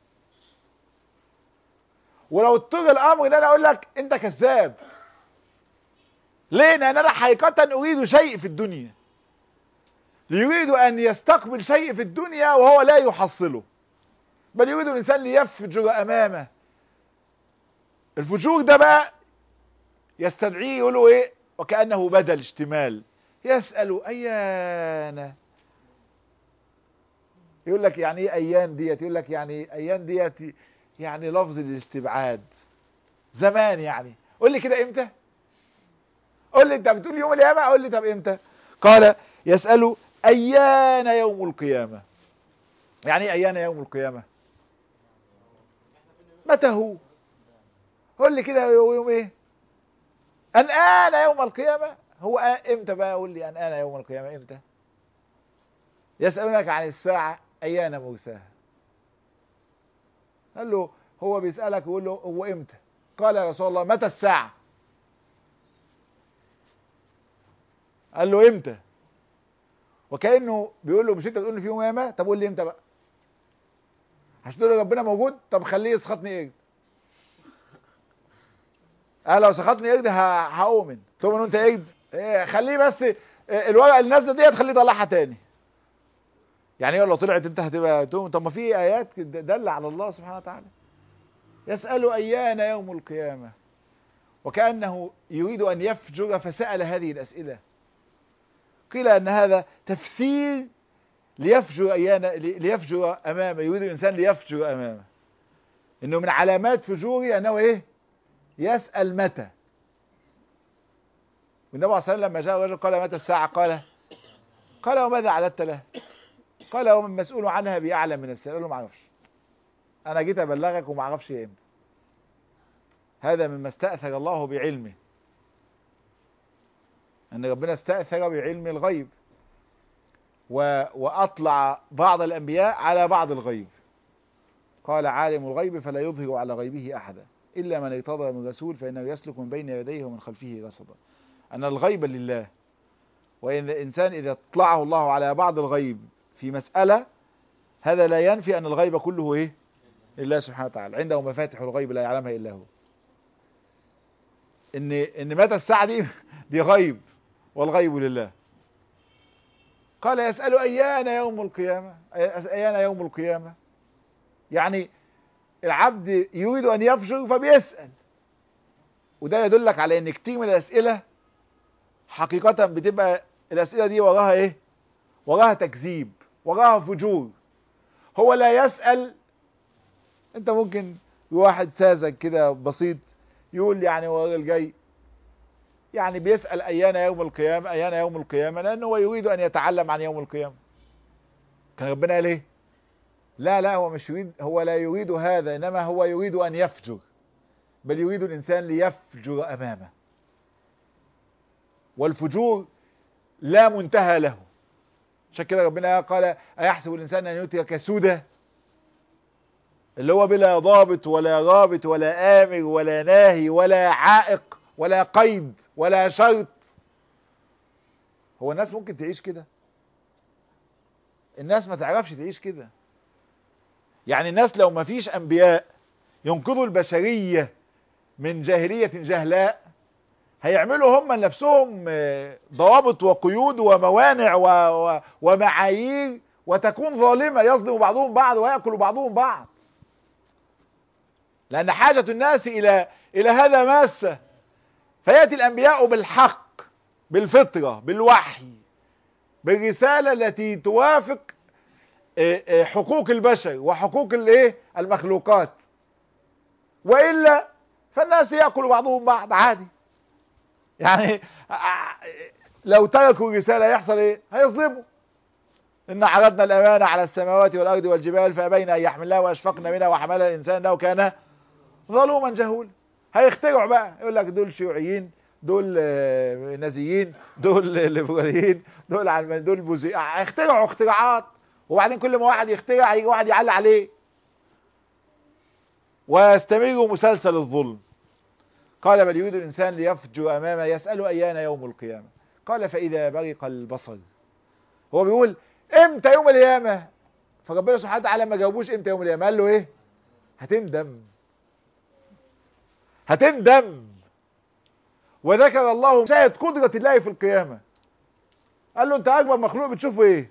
ولو اضطر الامر ان انا اقول لك انت كذاب ليه لان انا حقيقه اريد شيء في الدنيا يريد ان يستقبل شيء في الدنيا وهو لا يحصله بل يريد الانسان ليفجر امامه الفجور ده بقى يستدعيه يقول له ايه وكانه بدل اشتمال يسال ايان يقول لك يعني ايه ايان ديت يقول لك يعني ايان ديت يعني لفظ الاستبعاد زمان يعني قول لي كده امتى قول لي انت بتقول يوم القيامه قول لي طب امتى قال يسأل ايان يوم القيامه يعني ايه ايان يوم القيامه متى هو قول لي كده يوم ايه ان انا يوم القيامه هو امتى بقى قول لي ان انا يوم القيامه امتى يسالونك عن الساعه ايان موساها قال له هو بيسالك ويقول له هو امتى قال يا رسول الله متى الساعه قال له امتى وكانه بيقول له مش انت بتقول لي في يوم قيامه طب قول لي امتى بقى عشان تقول ربنا موجود طب خليه يسخطني قرد قال لو سخطني قرد هؤمن تؤمن انت قرد إيه خليه بس الورقه اللي نازله ديت خليه يطلعها تاني يعني لو طلعت انت هتبقى تؤمن طب ما في ايات دل على الله سبحانه وتعالى يسأل ايان يوم القيامه وكانه يريد ان يفجر فسال هذه الاسئله قيل ان هذا تفسير ليفجر ايانا ليفجر امامه يريد الانسان ليفجر امامه انه من علامات فجوره انه ايه يسال متى والنبي صلى الله عليه وسلم لما جاء الرجل قال متى الساعه قال قال وماذا اعددت له قال ومن مسؤول عنها باعلم من السائل قال له ما اعرفش انا جيت ابلغك وما اعرفش ايه امتى هذا مما استاثر الله بعلمه ان ربنا استاثر بعلم الغيب و... واطلع بعض الانبياء على بعض الغيب قال عالم الغيب فلا يظهر على غيبه احدا الا من ارتضى من رسول فانه يسلك من بين يديه ومن خلفه رصدا ان الغيب لله وان الانسان اذا اطلعه الله على بعض الغيب في مساله هذا لا ينفي ان الغيب كله ايه لله سبحانه وتعالى عنده مفاتح الغيب لا يعلمها الا هو ان ان متى الساعه دي دي غيب والغيب لله قال يسأل أيان يوم القيامة أيان يوم القيامة يعني العبد يريد أن يفجر فبيسأل وده يدلك على أن كتير من الأسئلة حقيقة بتبقى الأسئلة دي وراها إيه وراها تكذيب وراها فجور هو لا يسأل أنت ممكن واحد ساذج كده بسيط يقول يعني هو الراجل جاي يعني بيسأل أيان يوم القيامة أيان يوم القيامة لأنه هو يريد أن يتعلم عن يوم القيامة كان ربنا قال إيه لا لا هو مش يريد هو لا يريد هذا إنما هو يريد أن يفجر بل يريد الإنسان ليفجر أمامه والفجور لا منتهى له عشان كده ربنا قال أيحسب الإنسان أن يترك سدى اللي هو بلا ضابط ولا رابط ولا آمر ولا ناهي ولا عائق ولا قيد ولا شرط هو الناس ممكن تعيش كده الناس ما تعرفش تعيش كده يعني الناس لو ما فيش انبياء ينقذوا البشرية من جاهلية جهلاء هيعملوا هم لنفسهم ضوابط وقيود وموانع و... و... ومعايير وتكون ظالمة يظلم بعضهم بعض ويأكل بعضهم بعض لأن حاجة الناس إلى إلى هذا ماسة فيأتي الأنبياء بالحق بالفطرة بالوحي بالرسالة التي توافق حقوق البشر وحقوق الايه المخلوقات وإلا فالناس يأكل بعضهم بعض عادي يعني لو تركوا الرسالة يحصل ايه هيظلموا إن عرضنا الأمانة على السماوات والأرض والجبال فأبين أن يحملها وأشفقنا منها وحملها الإنسان لو كان ظلوما جهولا هيخترعوا بقى يقول لك دول شيوعيين دول نازيين دول ليبراليين دول علمانيين دول بوزي هيخترعوا اختراعات وبعدين كل ما واحد يخترع يجي واحد يعلق عليه ويستمر مسلسل الظلم قال بل يريد الانسان ليفجر امامه يسال ايان يوم القيامه قال فإذا برق البصر هو بيقول امتى يوم القيامة فربنا سبحانه وتعالى ما جاوبوش امتى يوم القيامة قال له ايه هتندم هتندم وذكر الله شاهد قدرة الله في القيامة قال له انت اكبر مخلوق بتشوفه ايه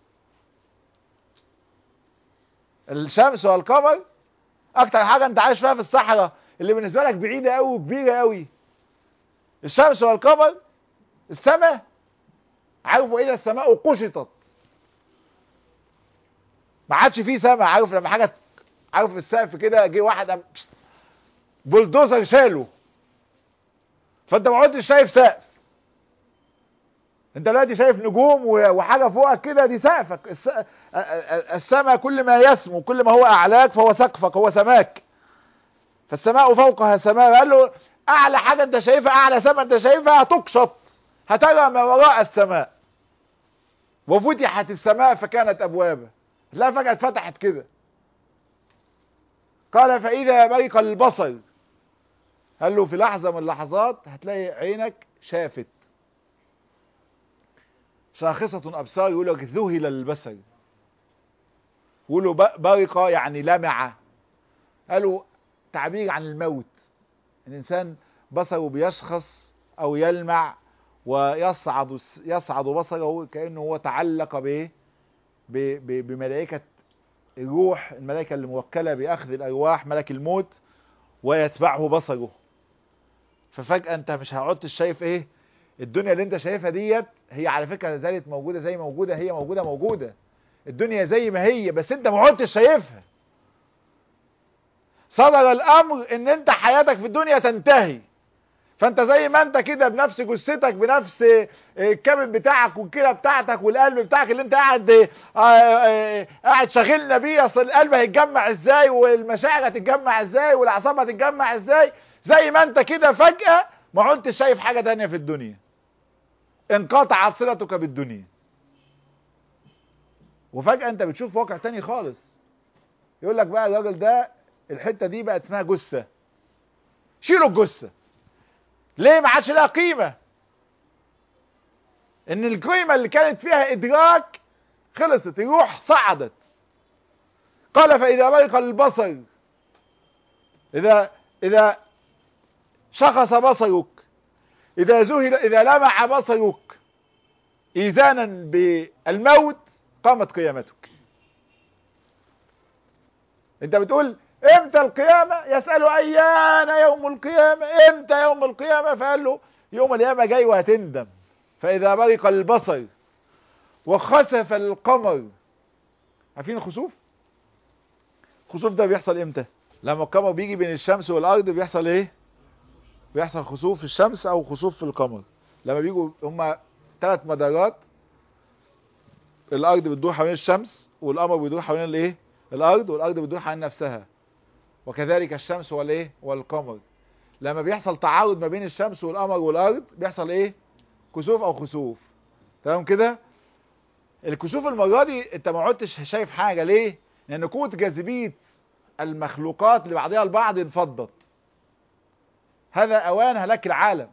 الشمس والقمر اكتر حاجة انت عايش فيها في الصحراء اللي بالنسبة لك بعيدة قوي وكبيرة قوي الشمس والقمر السماء عارفوا ايه السماء قشطت ما عادش فيه سماء عارف لما حاجة عارف في السقف كده جه واحد قام بولدوزر شاله فانت ما عدتش شايف سقف انت دلوقتي شايف نجوم وحاجه فوقك كده دي سقفك السماء كل ما يسمو كل ما هو اعلاك فهو سقفك هو سماك فالسماء فوقها سماء قال له اعلى حاجه انت شايفها اعلى سماء انت شايفها هتقشط هترى ما وراء السماء وفتحت السماء فكانت ابوابا لا فجاه اتفتحت كده قال فاذا برق البصر قال له في لحظه من اللحظات هتلاقي عينك شافت شاخصة أبصار يقول لك ذهل البصر يقولوا برق يعني لمع قالوا تعبير عن الموت الإنسان بصره بيشخص أو يلمع ويصعد يصعد بصره كأنه هو تعلق ب بملائكة الروح الملائكة اللي موكلة بأخذ الأرواح ملك الموت ويتبعه بصره ففجأة أنت مش هقعدتش شايف إيه الدنيا اللي أنت شايفها ديت هي على فكرة لا زالت موجودة زي موجودة هي موجودة موجودة الدنيا زي ما هي بس انت ما عدتش شايفها صدر الامر ان انت حياتك في الدنيا تنتهي فانت زي ما انت كده بنفس جثتك بنفس الكبد بتاعك والكلى بتاعتك والقلب بتاعك اللي انت قاعد قاعد شاغلنا بيه اصل القلب هيتجمع ازاي والمشاعر هتتجمع ازاي والاعصاب هتتجمع ازاي زي ما انت كده فجأة ما عدتش شايف حاجة تانية في الدنيا انقطعت صلتك بالدنيا وفجأة انت بتشوف واقع تاني خالص يقول لك بقى الراجل ده الحتة دي بقت اسمها جثة شيلوا الجثة ليه ما عادش لها قيمة ان القيمة اللي كانت فيها ادراك خلصت الروح صعدت قال فاذا برق البصر اذا اذا شخص بصرك إذا زهل إذا لمع بصرك إيذانا بالموت قامت قيامتك أنت بتقول إمتى القيامة يسأله أيان يوم القيامة إمتى يوم القيامة فقال له يوم القيامة جاي وهتندم فإذا برق البصر وخسف القمر عارفين الخسوف الخسوف ده بيحصل امتى لما القمر بيجي بين الشمس والارض بيحصل ايه بيحصل خسوف في الشمس او خسوف في القمر لما بيجوا هما ثلاث مدارات الارض بتدور حوالين الشمس والقمر بيدور حوالين الايه الارض والارض بتدور حوالين نفسها وكذلك الشمس والايه والقمر لما بيحصل تعارض ما بين الشمس والقمر والارض بيحصل ايه كسوف او خسوف تمام كده الكسوف المره دي انت ما عدتش شايف حاجه ليه لان قوه جاذبيه المخلوقات اللي بعضها البعض انفضت هذا اوان هلاك العالم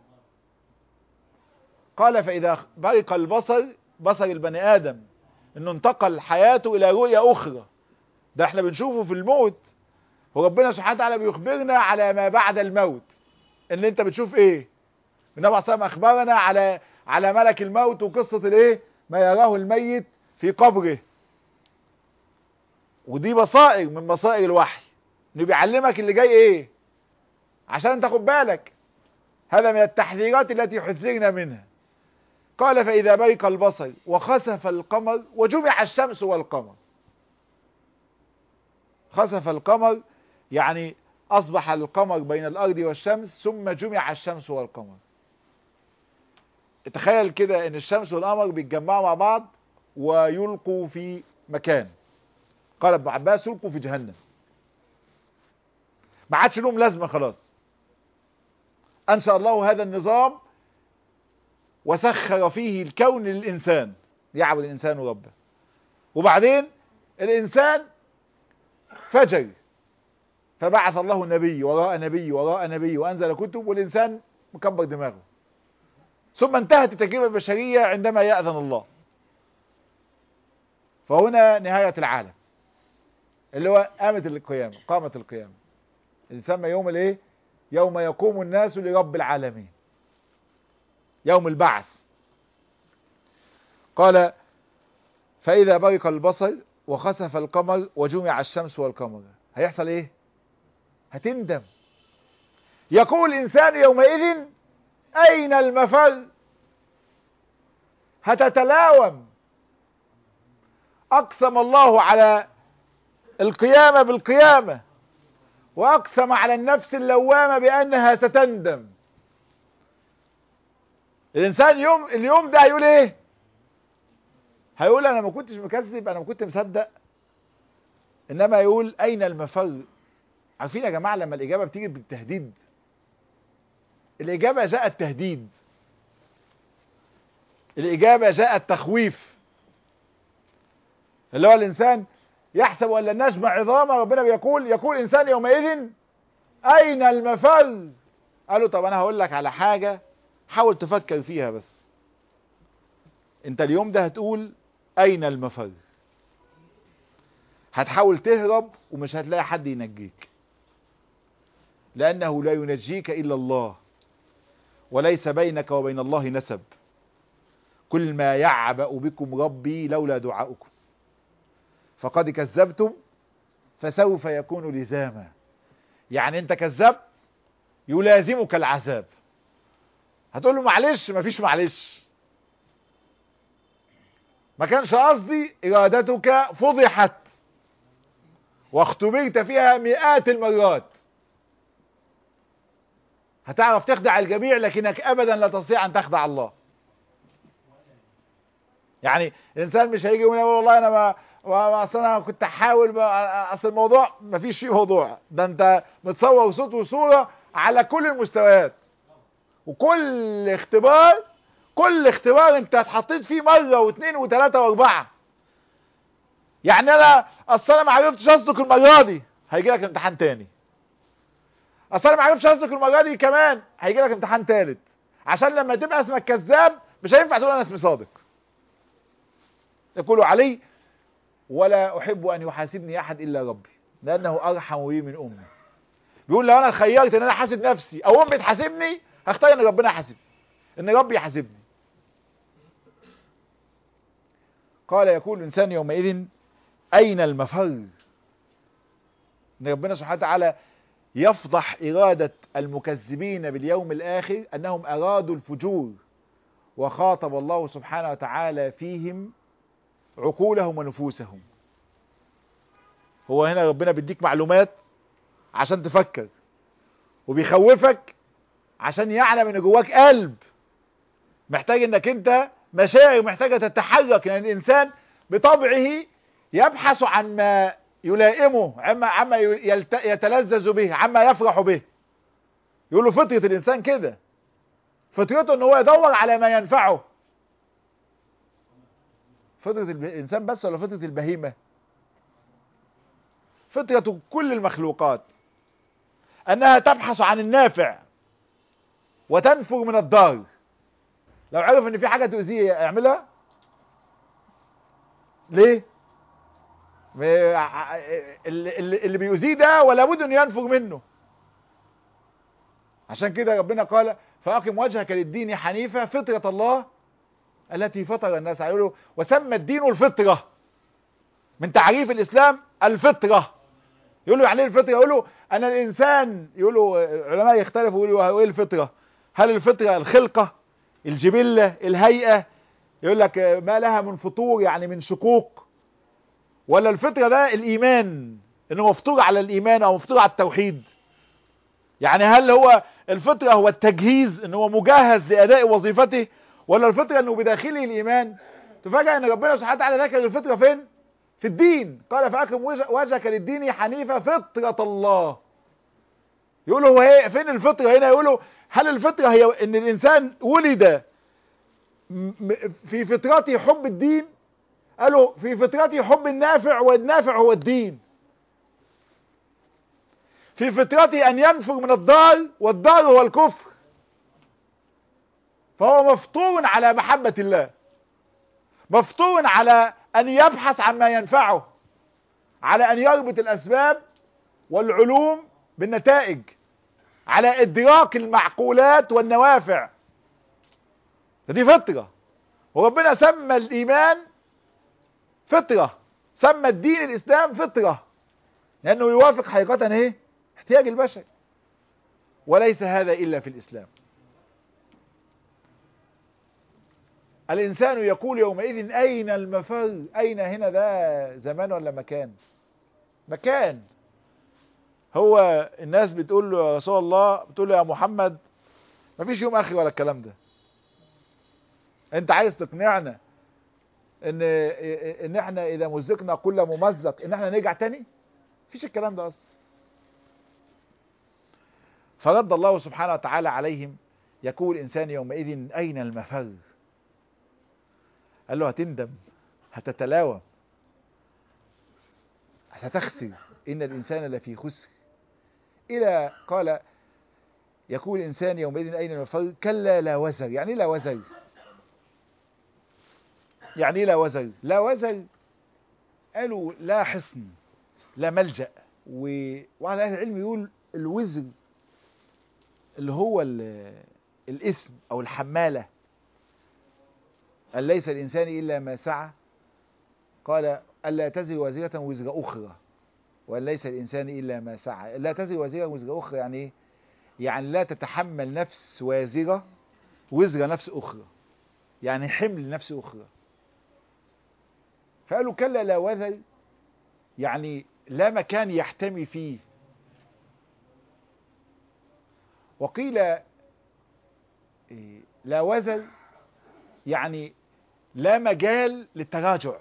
قال فاذا برق البصر بصر البني ادم انه انتقل حياته الى رؤية اخرى ده احنا بنشوفه في الموت وربنا سبحانه وتعالى بيخبرنا على ما بعد الموت ان انت بتشوف ايه النبي صلى الله عليه وسلم اخبرنا على على ملك الموت وقصة الايه ما يراه الميت في قبره ودي بصائر من بصائر الوحي انه بيعلمك اللي جاي ايه عشان تاخد بالك هذا من التحذيرات التي حذرنا منها قال فإذا برق البصر وخسف القمر وجمع الشمس والقمر خسف القمر يعني أصبح القمر بين الأرض والشمس ثم جمع الشمس والقمر تخيل كده ان الشمس والقمر بيتجمعوا مع بعض ويلقوا في مكان قال ابن عباس يلقوا في جهنم ما عادش لهم لازمه خلاص انشا الله هذا النظام وسخر فيه الكون للانسان يعبد الانسان ربه وبعدين الانسان فجر فبعث الله نبي وراء نبي وراء نبي وانزل كتب والانسان مكبر دماغه ثم انتهت التجربة البشرية عندما يأذن الله فهنا نهاية العالم اللي هو قامت القيامة قامت القيامة اللي يسمى يوم الايه يوم يقوم الناس لرب العالمين يوم البعث قال فإذا برق البصر وخسف القمر وجمع الشمس والقمر هيحصل ايه هتندم يقول الإنسان يومئذ أين المفر هتتلاوم أقسم الله على القيامة بالقيامة وأقسم على النفس اللوامة بأنها ستندم الإنسان يوم اليوم ده هيقول إيه هيقول أنا ما كنتش مكذب أنا ما كنت مصدق إنما يقول أين المفر عارفين يا جماعة لما الإجابة بتيجي بالتهديد الإجابة جاءت تهديد الإجابة جاءت تخويف اللي هو الإنسان يحسب أن لن نجمع عظاما ربنا بيقول يقول إنسان يومئذ أين المفر قالوا طب أنا هقول لك على حاجة حاول تفكر فيها بس أنت اليوم ده هتقول أين المفر هتحاول تهرب ومش هتلاقي حد ينجيك لأنه لا ينجيك إلا الله وليس بينك وبين الله نسب كل ما يعبأ بكم ربي لولا دعاؤكم فقد كذبتم فسوف يكون لزاما يعني انت كذبت يلازمك العذاب هتقول له معلش مفيش معلش ما كانش قصدي ارادتك فضحت واختبرت فيها مئات المرات هتعرف تخدع الجميع لكنك ابدا لا تستطيع ان تخدع الله يعني الانسان مش هيجي يقول والله انا ما اصل انا كنت احاول اصل الموضوع ما فيش فيه موضوع ده انت متصور صوت وصوره على كل المستويات وكل اختبار كل اختبار انت اتحطيت فيه مره واثنين وثلاثه واربعه يعني انا اصل انا ما عرفتش اصدق المره دي هيجي لك امتحان تاني اصل انا ما عرفتش اصدق المره دي كمان هيجي لك امتحان تالت عشان لما تبقى اسمك كذاب مش هينفع تقول انا اسمي صادق يقول علي ولا احب ان يحاسبني احد الا ربي لانه ارحم بي من امي بيقول لو انا خيرت ان انا احاسب نفسي او امي تحاسبني هختار ان ربنا يحاسبني ان ربي يحاسبني قال يقول الانسان يومئذ اين المفر ان ربنا سبحانه وتعالى يفضح إرادة المكذبين باليوم الآخر أنهم أرادوا الفجور وخاطب الله سبحانه وتعالى فيهم عقولهم ونفوسهم هو هنا ربنا بيديك معلومات عشان تفكر وبيخوفك عشان يعلم ان جواك قلب محتاج انك انت مشاعر محتاجة تتحرك لان الانسان بطبعه يبحث عن ما يلائمه عما عما يتلذذ به عما يفرح به يقول له فطرة الإنسان كده فطرته ان هو يدور على ما ينفعه فطرة الإنسان بس ولا فطرة البهيمة فطرة كل المخلوقات أنها تبحث عن النافع وتنفر من الضار لو عرف ان في حاجة تؤذيه يعملها ليه اللي بيؤذيه ده ولا بد انه ينفر منه عشان كده ربنا قال فاقم وجهك للدين حنيفه فطره الله التي فطر الناس عليه وسمى الدين الفطره من تعريف الاسلام الفطره يقول له يعني ايه الفطره يقول له انا الانسان يقول له علماء يختلفوا يقولوا ايه الفطره هل الفطره الخلقه الجبله الهيئه يقول لك ما لها من فطور يعني من شقوق ولا الفطرة ده الإيمان إنه مفطور على الإيمان أو مفطور على التوحيد يعني هل هو الفطرة هو التجهيز إنه هو مجهز لأداء وظيفته ولا الفطرة إنه بداخله الإيمان تفاجأ إن ربنا سبحانه وتعالى ذكر الفطرة فين في الدين قال فأقم وجهك للدين حنيفة فطرة الله يقولوا هو ايه فين الفطرة هنا يقولوا هل الفطرة هي ان الانسان ولد في فطرته حب الدين قالوا في فطرته حب النافع والنافع هو الدين في فطرته ان ينفر من الضار والضار هو الكفر فهو مفطور على محبة الله مفطور على أن يبحث عما ينفعه على أن يربط الأسباب والعلوم بالنتائج على إدراك المعقولات والنوافع دي فطرة وربنا سمى الإيمان فطرة سمى الدين الإسلام فطرة لأنه يوافق حقيقة إيه؟ احتياج البشر وليس هذا إلا في الإسلام الإنسان يقول يومئذ أين المفر أين هنا ده زمان ولا مكان مكان هو الناس بتقول له يا رسول الله بتقول له يا محمد مفيش يوم آخر ولا الكلام ده انت عايز تقنعنا ان ان احنا اذا مزقنا كل ممزق ان احنا نرجع تاني مفيش الكلام ده اصلا فرد الله سبحانه وتعالى عليهم يقول الانسان يومئذ اين المفر قال له هتندم هتتلاوم ستخسر ان الانسان لفي خسر الى قال يقول الانسان يومئذ اين المفر كلا لا وزر يعني ايه لا وزر يعني ايه لا وزر لا وزر قالوا لا حصن لا ملجأ و... وعلى اهل العلم يقول الوزر اللي هو ال... الاسم او الحمالة أن ليس الإنسان إلا ما سعى قال ألا تزر وزيرة وزر أخرى وأن ليس الإنسان إلا ما سعى لا تزر وزيرة وزر أخرى يعني إيه؟ يعني لا تتحمل نفس وازرة وزر نفس أخرى يعني حمل نفس أخرى فقالوا كلا لا وزر يعني لا مكان يحتمي فيه وقيل لا وزر يعني لا مجال للتراجع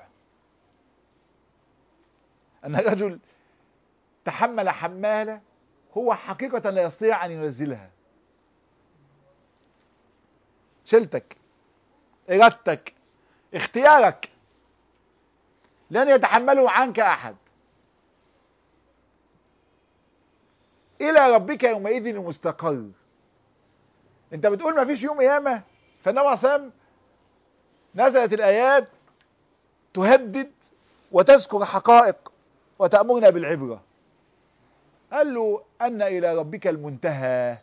أن رجل تحمل حمالة هو حقيقة لا يستطيع أن ينزلها شلتك إرادتك اختيارك لن يتحمله عنك أحد إلى ربك يومئذ المستقر أنت بتقول ما فيش يوم قيامة فالنبي عليه الصلاة نزلت الآيات تهدد وتذكر حقائق وتأمرنا بالعبرة قال له أن إلى ربك المنتهى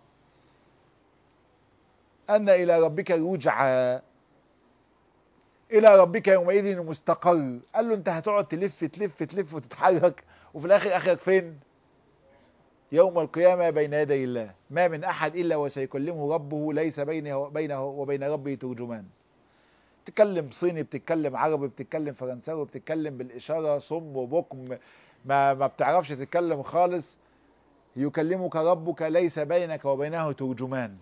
أن إلى ربك الرجعى إلى ربك يومئذ المستقر قال له أنت هتقعد تلف تلف تلف وتتحرك وفي الآخر آخرك فين يوم القيامة بين يدي الله ما من أحد إلا وسيكلمه ربه ليس بينه, بينه وبين ربه ترجمان بتتكلم صيني بتتكلم عربي بتتكلم فرنساوي بتتكلم بالإشارة صم وبكم ما, ما بتعرفش تتكلم خالص يكلمك ربك ليس بينك وبينه ترجمان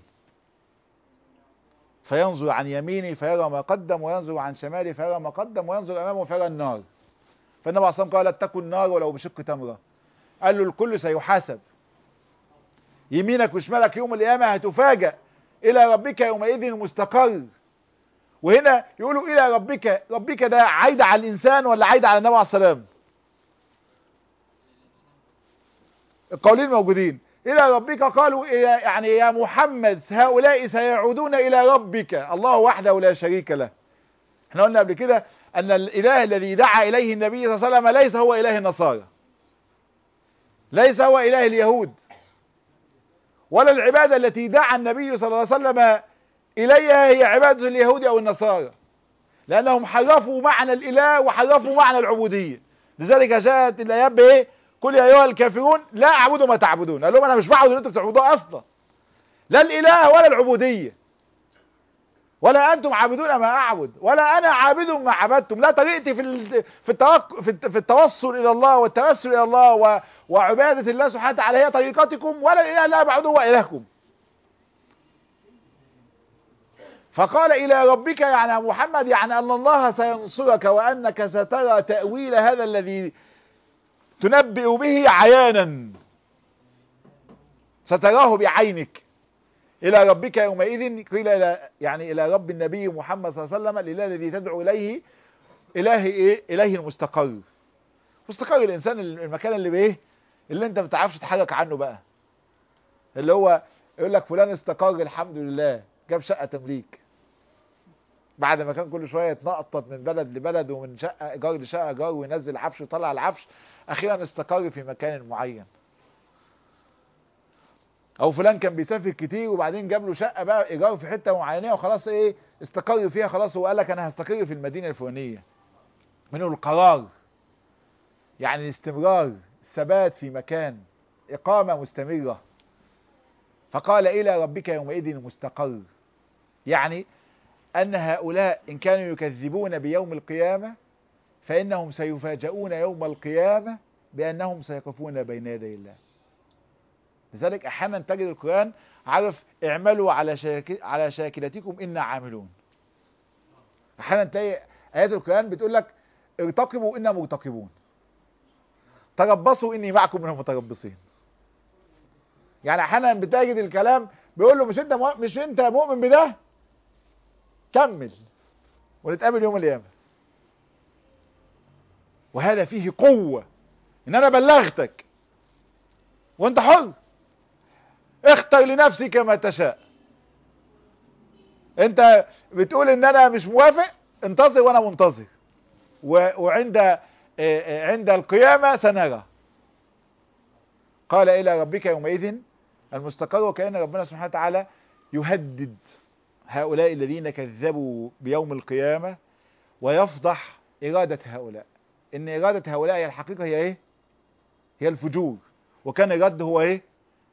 فينظر عن يمينه فيرى ما قدم وينظر عن شماله فيرى ما قدم وينظر أمامه فيرى النار فالنبي عليه الصلاة قال اتقوا النار ولو بشق تمرة قال له الكل سيحاسب يمينك وشمالك يوم القيامة هتفاجأ إلى ربك يومئذ المستقر وهنا يقولوا إلى ربك ربك ده عايد على الإنسان ولا عايد على النبي عليه السلام القولين موجودين إلى ربك قالوا يعني يا محمد هؤلاء سيعودون إلى ربك الله وحده لا شريك له احنا قلنا قبل كده أن الإله الذي دعا إليه النبي صلى الله عليه وسلم ليس هو إله النصارى ليس هو إله اليهود ولا العبادة التي دعا النبي صلى الله عليه وسلم إليها هي عبادة اليهود أو النصارى لأنهم حرفوا معنى الإله وحرفوا معنى العبودية لذلك جاءت الآيات بإيه قل يا أيها الكافرون لا أعبد ما تعبدون قال لهم أنا مش بعبد اللي أنتم بتعبدوه أصلا لا الإله ولا العبودية ولا أنتم عابدون ما أعبد ولا أنا عابد ما عبدتم لا طريقتي في في التوك في التوصل إلى الله والتوسل إلى الله و... وعبادة الله سبحانه وتعالى هي طريقتكم ولا الإله لا أعبده هو إلهكم فقال إلى ربك يعني محمد يعني أن الله سينصرك وأنك سترى تأويل هذا الذي تنبئ به عيانا ستراه بعينك إلى ربك يومئذ قيل إلى يعني إلى رب النبي محمد صلى الله عليه وسلم الإله الذي تدعو إليه إله إيه؟ إله المستقر مستقر الإنسان المكان اللي بإيه اللي أنت ما بتعرفش تتحرك عنه بقى اللي هو يقول لك فلان استقر الحمد لله جاب شقة تمليك بعد ما كان كل شوية يتنقطط من بلد لبلد ومن شقة إيجار لشقة إيجار وينزل عفش ويطلع العفش أخيرا استقر في مكان معين أو فلان كان بيسافر كتير وبعدين جاب له شقة بقى إيجار في حتة معينة وخلاص إيه استقر فيها خلاص وقال لك أنا هستقر في المدينة الفلانية منه القرار يعني الاستمرار الثبات في مكان إقامة مستمرة فقال إلى ربك يومئذ المستقر يعني أن هؤلاء إن كانوا يكذبون بيوم القيامة فإنهم سيفاجؤون يوم القيامة بأنهم سيقفون بين يدي الله لذلك أحيانا تجد القرآن عرف اعملوا على شاك... على شاكلتكم إنا عاملون أحيانا تلاقي آيات القرآن بتقول لك ارتقبوا إنا مرتقبون تربصوا إني معكم من المتربصين يعني احيانا بتجد الكلام بيقول له مش انت مو... مش انت مؤمن بده كمل ونتقابل يوم القيامه وهذا فيه قوه ان انا بلغتك وانت حر اختر لنفسك ما تشاء انت بتقول ان انا مش موافق انتظر وانا منتظر و... وعند عند القيامه سنرى قال الى ربك يومئذ المستقر وكأن ربنا سبحانه وتعالى يهدد هؤلاء الذين كذبوا بيوم القيامة ويفضح إرادة هؤلاء إن إرادة هؤلاء هي الحقيقة هي إيه؟ هي الفجور وكان الرد هو إيه؟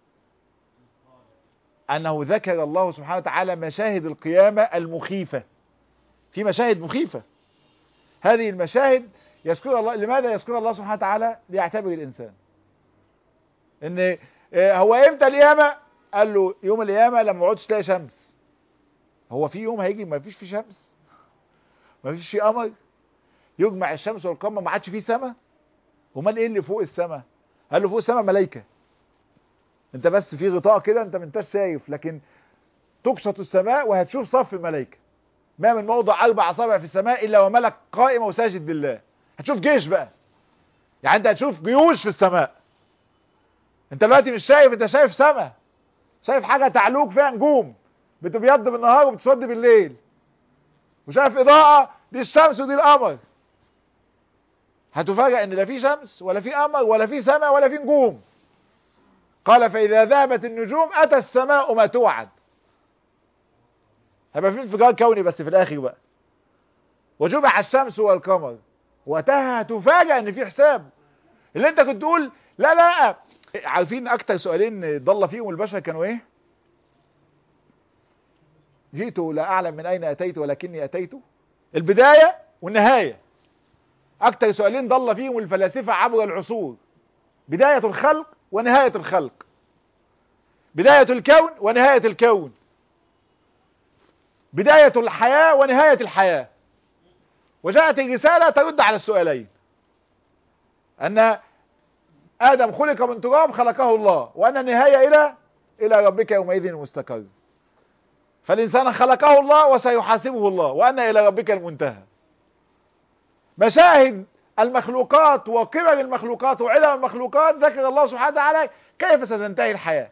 أنه ذكر الله سبحانه وتعالى مشاهد القيامة المخيفة في مشاهد مخيفة هذه المشاهد يذكر الله لماذا يذكر الله سبحانه وتعالى ليعتبر الإنسان إن هو امتى القيامه قال له يوم القيامه لما ما عدتش تلاقي شمس هو في يوم هيجي ما فيش فيه شمس ما فيش فيه قمر يجمع الشمس والقمر ما عادش فيه سماء امال ايه اللي فوق السماء قال له فوق السماء ملائكه انت بس في غطاء كده انت ما انتش شايف لكن تكشط السماء وهتشوف صف الملائكه ما من موضع اربع اصابع في السماء الا وملك قائم وساجد لله هتشوف جيش بقى يعني انت هتشوف جيوش في السماء انت دلوقتي مش شايف انت شايف سما شايف حاجة تعلوك فيها نجوم بتبيض بالنهار وبتسود بالليل وشايف اضاءة دي الشمس ودي القمر هتفاجأ ان لا في شمس ولا في قمر ولا في سماء ولا في نجوم قال فاذا ذهبت النجوم اتى السماء ما توعد هيبقى في انفجار كوني بس في الاخر بقى وجمع الشمس والقمر وقتها هتفاجأ ان في حساب اللي انت كنت تقول لا لا عارفين اكتر سؤالين ضل فيهم البشر كانوا ايه جئت لا اعلم من اين اتيت ولكني اتيت البداية والنهاية اكتر سؤالين ضل فيهم الفلاسفة عبر العصور بداية الخلق ونهاية الخلق بداية الكون ونهاية الكون بداية الحياة ونهاية الحياة وجاءت الرسالة ترد على السؤالين أن آدم خلق من تراب خلقه الله وأن النهاية إلى إلى ربك يومئذ المستقر فالإنسان خلقه الله وسيحاسبه الله وأن إلى ربك المنتهى مشاهد المخلوقات وكبر المخلوقات وعلم المخلوقات ذكر الله سبحانه وتعالى كيف ستنتهي الحياة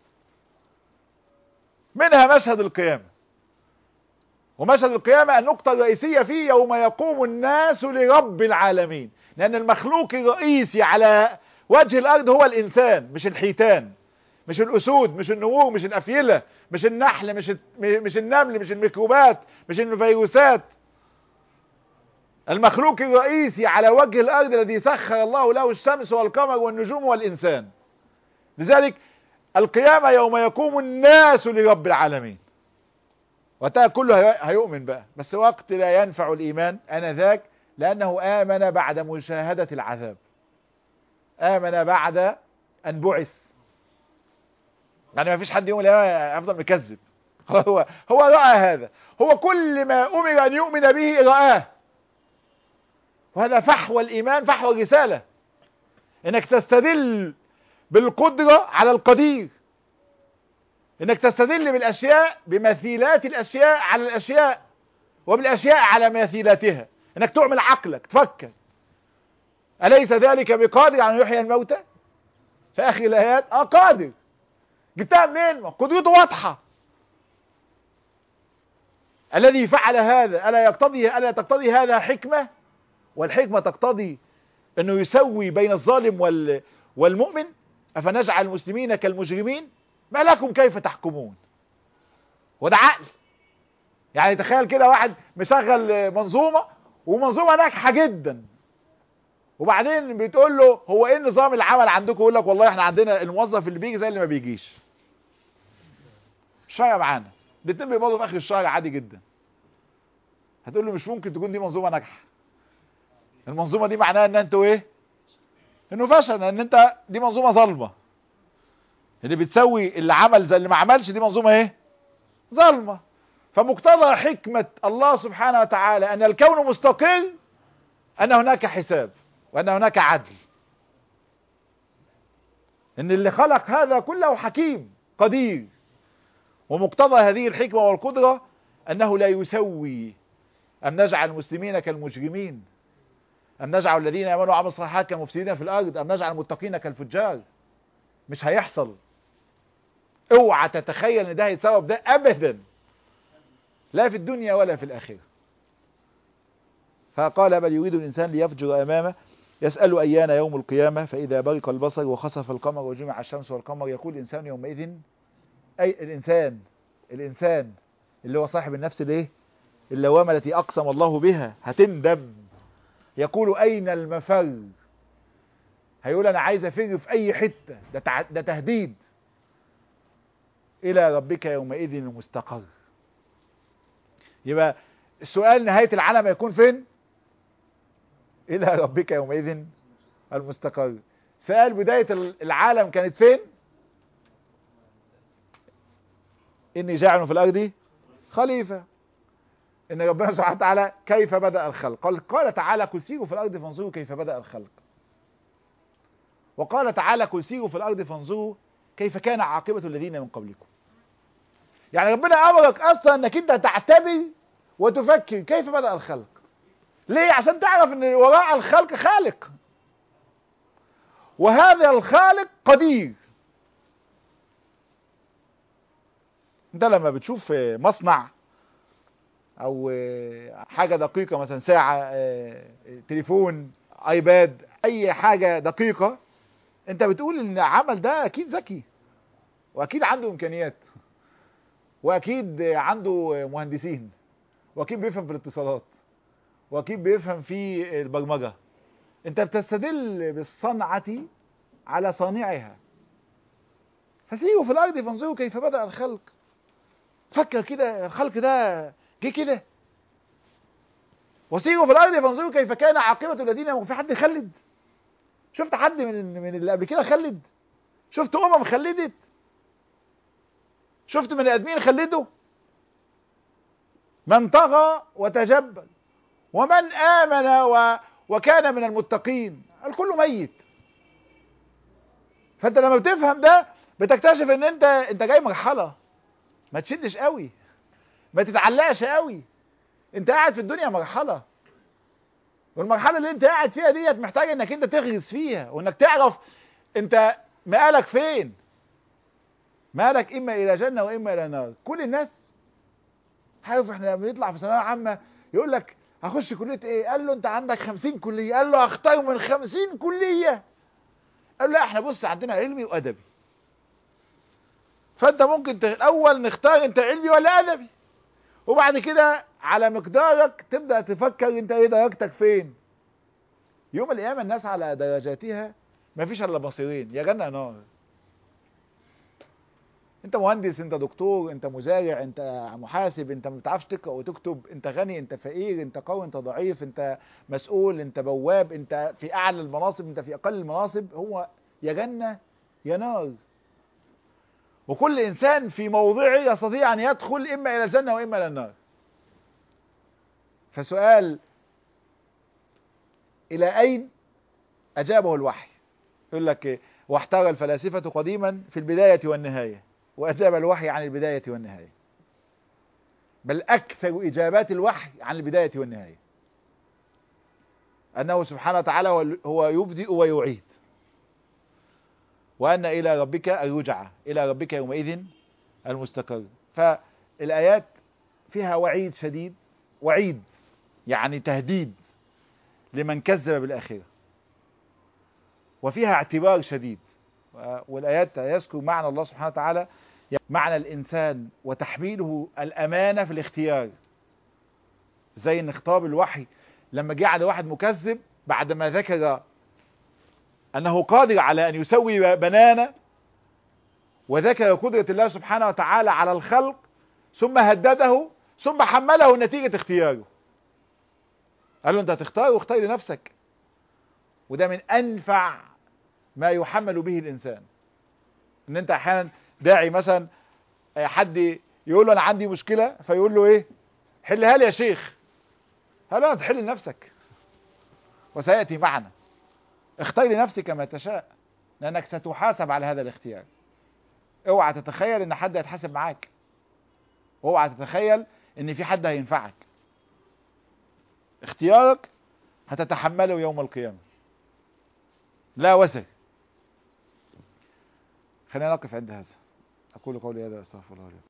منها مشهد القيامة ومشهد القيامة النقطة الرئيسية فيه يوم يقوم الناس لرب العالمين لأن المخلوق الرئيسي على وجه الأرض هو الإنسان مش الحيتان مش الأسود مش النمور مش الأفيلة مش النحل مش مش النمل مش الميكروبات مش الفيروسات المخلوق الرئيسي على وجه الأرض الذي سخر الله له الشمس والقمر والنجوم والإنسان لذلك القيامة يوم يقوم الناس لرب العالمين وقتها كله هيؤمن بقى بس وقت لا ينفع الإيمان أنا ذاك لأنه آمن بعد مشاهدة العذاب آمن بعد أن بعث يعني ما فيش حد يوم القيامة أفضل مكذب هو هو رأى هذا هو كل ما أمر أن يؤمن به رآه وهذا فحوى الإيمان فحوى الرسالة إنك تستدل بالقدرة على القدير إنك تستدل بالأشياء بمثيلات الأشياء على الأشياء وبالأشياء على مثيلاتها إنك تعمل عقلك تفكر أليس ذلك بقادر على أن يحيي الموتى في آخر الآيات آه قادر جبتها منين قدرته واضحة الذي فعل هذا ألا يقتضي ألا تقتضي هذا حكمة والحكمة تقتضي أنه يسوي بين الظالم وال والمؤمن أفنجعل المسلمين كالمجرمين ما لكم كيف تحكمون وده عقل يعني تخيل كده واحد مشغل منظومة ومنظومة ناجحة جدا وبعدين بتقول له هو ايه نظام العمل عندكم يقول لك والله احنا عندنا الموظف اللي بيجي زي اللي ما بيجيش مش فارقه معانا الاتنين بيقبضوا في اخر الشهر عادي جدا هتقول له مش ممكن تكون دي منظومه ناجحه المنظومه دي معناها ان انتوا ايه انه فشل ان انت دي منظومه ظالمه اللي بتسوي اللي عمل زي اللي ما عملش دي منظومه ايه ظالمه فمقتضى حكمه الله سبحانه وتعالى ان الكون مستقر ان هناك حساب وان هناك عدل ان اللي خلق هذا كله حكيم قدير ومقتضى هذه الحكمة والقدرة أنه لا يسوي أم نجعل المسلمين كالمجرمين أم نجعل الذين آمنوا وعملوا الصالحات كالمفسدين في الأرض أم نجعل المتقين كالفجار مش هيحصل اوعى تتخيل ان ده هيتسوى بده ابدا لا في الدنيا ولا في الاخره فقال بل يريد الانسان ليفجر امامه يسأل أيان يوم القيامة فإذا برق البصر وخسف القمر وجمع الشمس والقمر يقول الإنسان يومئذ أي الإنسان الإنسان اللي هو صاحب النفس الايه اللوامة التي أقسم الله بها هتندم يقول أين المفر هيقول أنا عايز أفر في أي حتة ده, تع... ده تهديد إلى ربك يومئذ المستقر يبقى السؤال نهاية العالم هيكون فين إلى ربك يومئذ المستقر سؤال بداية العالم كانت فين إني جاعل في الأرض خليفة إن ربنا سبحانه وتعالى كيف بدأ الخلق قال, قال تعالى كل سيروا في الأرض فانظروا كيف بدأ الخلق وقال تعالى كل سيروا في الأرض فانظروا كيف كان عاقبة الذين من قبلكم يعني ربنا أمرك أصلا أنك أنت تعتبر وتفكر كيف بدأ الخلق ليه عشان تعرف ان وراء الخلق خالق وهذا الخالق قدير انت لما بتشوف مصنع او حاجة دقيقة مثلا ساعة تليفون ايباد اي حاجة دقيقة انت بتقول ان العمل ده اكيد ذكي واكيد عنده امكانيات واكيد عنده مهندسين واكيد بيفهم في الاتصالات واكيد بيفهم في البرمجه انت بتستدل بالصنعه على صانعها فسيروا في الارض فانظروا كيف بدا الخلق فكر كده الخلق ده جه كده وسيروا في الارض فانظروا كيف كان عاقبه الذين في حد خلد شفت حد من من اللي قبل كده خلد شفت امم خلدت شفت من ادمين خلدوا من طغى وتجبل ومن آمن و... وكان من المتقين الكل ميت فانت لما بتفهم ده بتكتشف ان انت انت جاي مرحلة ما تشدش قوي ما تتعلقش قوي انت قاعد في الدنيا مرحلة والمرحلة اللي انت قاعد فيها ديت محتاج انك انت تغرس فيها وانك تعرف انت مقالك فين مالك اما الى جنة واما الى نار كل الناس عارف احنا لما بنطلع في ثانوية عامة يقول لك هخش كلية ايه قال له انت عندك خمسين كلية قال له اختار من خمسين كلية قال له لا احنا بص عندنا علمي وادبي فانت ممكن الاول نختار انت علمي ولا ادبي وبعد كده على مقدارك تبدأ تفكر انت ايه درجتك فين يوم القيامة الناس على درجاتها مفيش الا مصيرين يا جنة يا نار انت مهندس انت دكتور انت مزارع انت محاسب انت ما بتعرفش تقرا وتكتب انت غني انت فقير انت قوي انت ضعيف انت مسؤول انت بواب انت في اعلى المناصب انت في اقل المناصب هو يا جنة يا نار وكل انسان في موضعه يستطيع ان يدخل اما الى الجنة واما الى النار فسؤال الى اين اجابه الوحي يقول لك واحتار الفلاسفة قديما في البداية والنهاية وأجاب الوحي عن البداية والنهاية بل أكثر إجابات الوحي عن البداية والنهاية أنه سبحانه وتعالى هو يبدئ ويعيد وأن إلى ربك الرجعة إلى ربك يومئذ المستقر فالآيات فيها وعيد شديد وعيد يعني تهديد لمن كذب بالآخرة وفيها اعتبار شديد والآيات يذكر معنى الله سبحانه وتعالى معنى الإنسان وتحميله الأمانة في الاختيار زي ان خطاب الوحي لما جه على واحد مكذب بعدما ذكر أنه قادر على أن يسوي بنانا وذكر قدرة الله سبحانه وتعالى على الخلق ثم هدده ثم حمله نتيجة اختياره قال له انت هتختار واختار لنفسك وده من انفع ما يحمل به الانسان ان انت احيانا داعي مثلا حد يقول له انا عندي مشكلة فيقول له ايه حلها لي يا شيخ قال له تحل لنفسك وسيأتي معنا اختار لنفسك ما تشاء لانك ستحاسب على هذا الاختيار اوعى تتخيل ان حد هيتحاسب معاك اوعى تتخيل ان في حد هينفعك اختيارك هتتحمله يوم القيامة لا وزر خلينا نقف عند هذا أقول قولي هذا أستغفر الله لي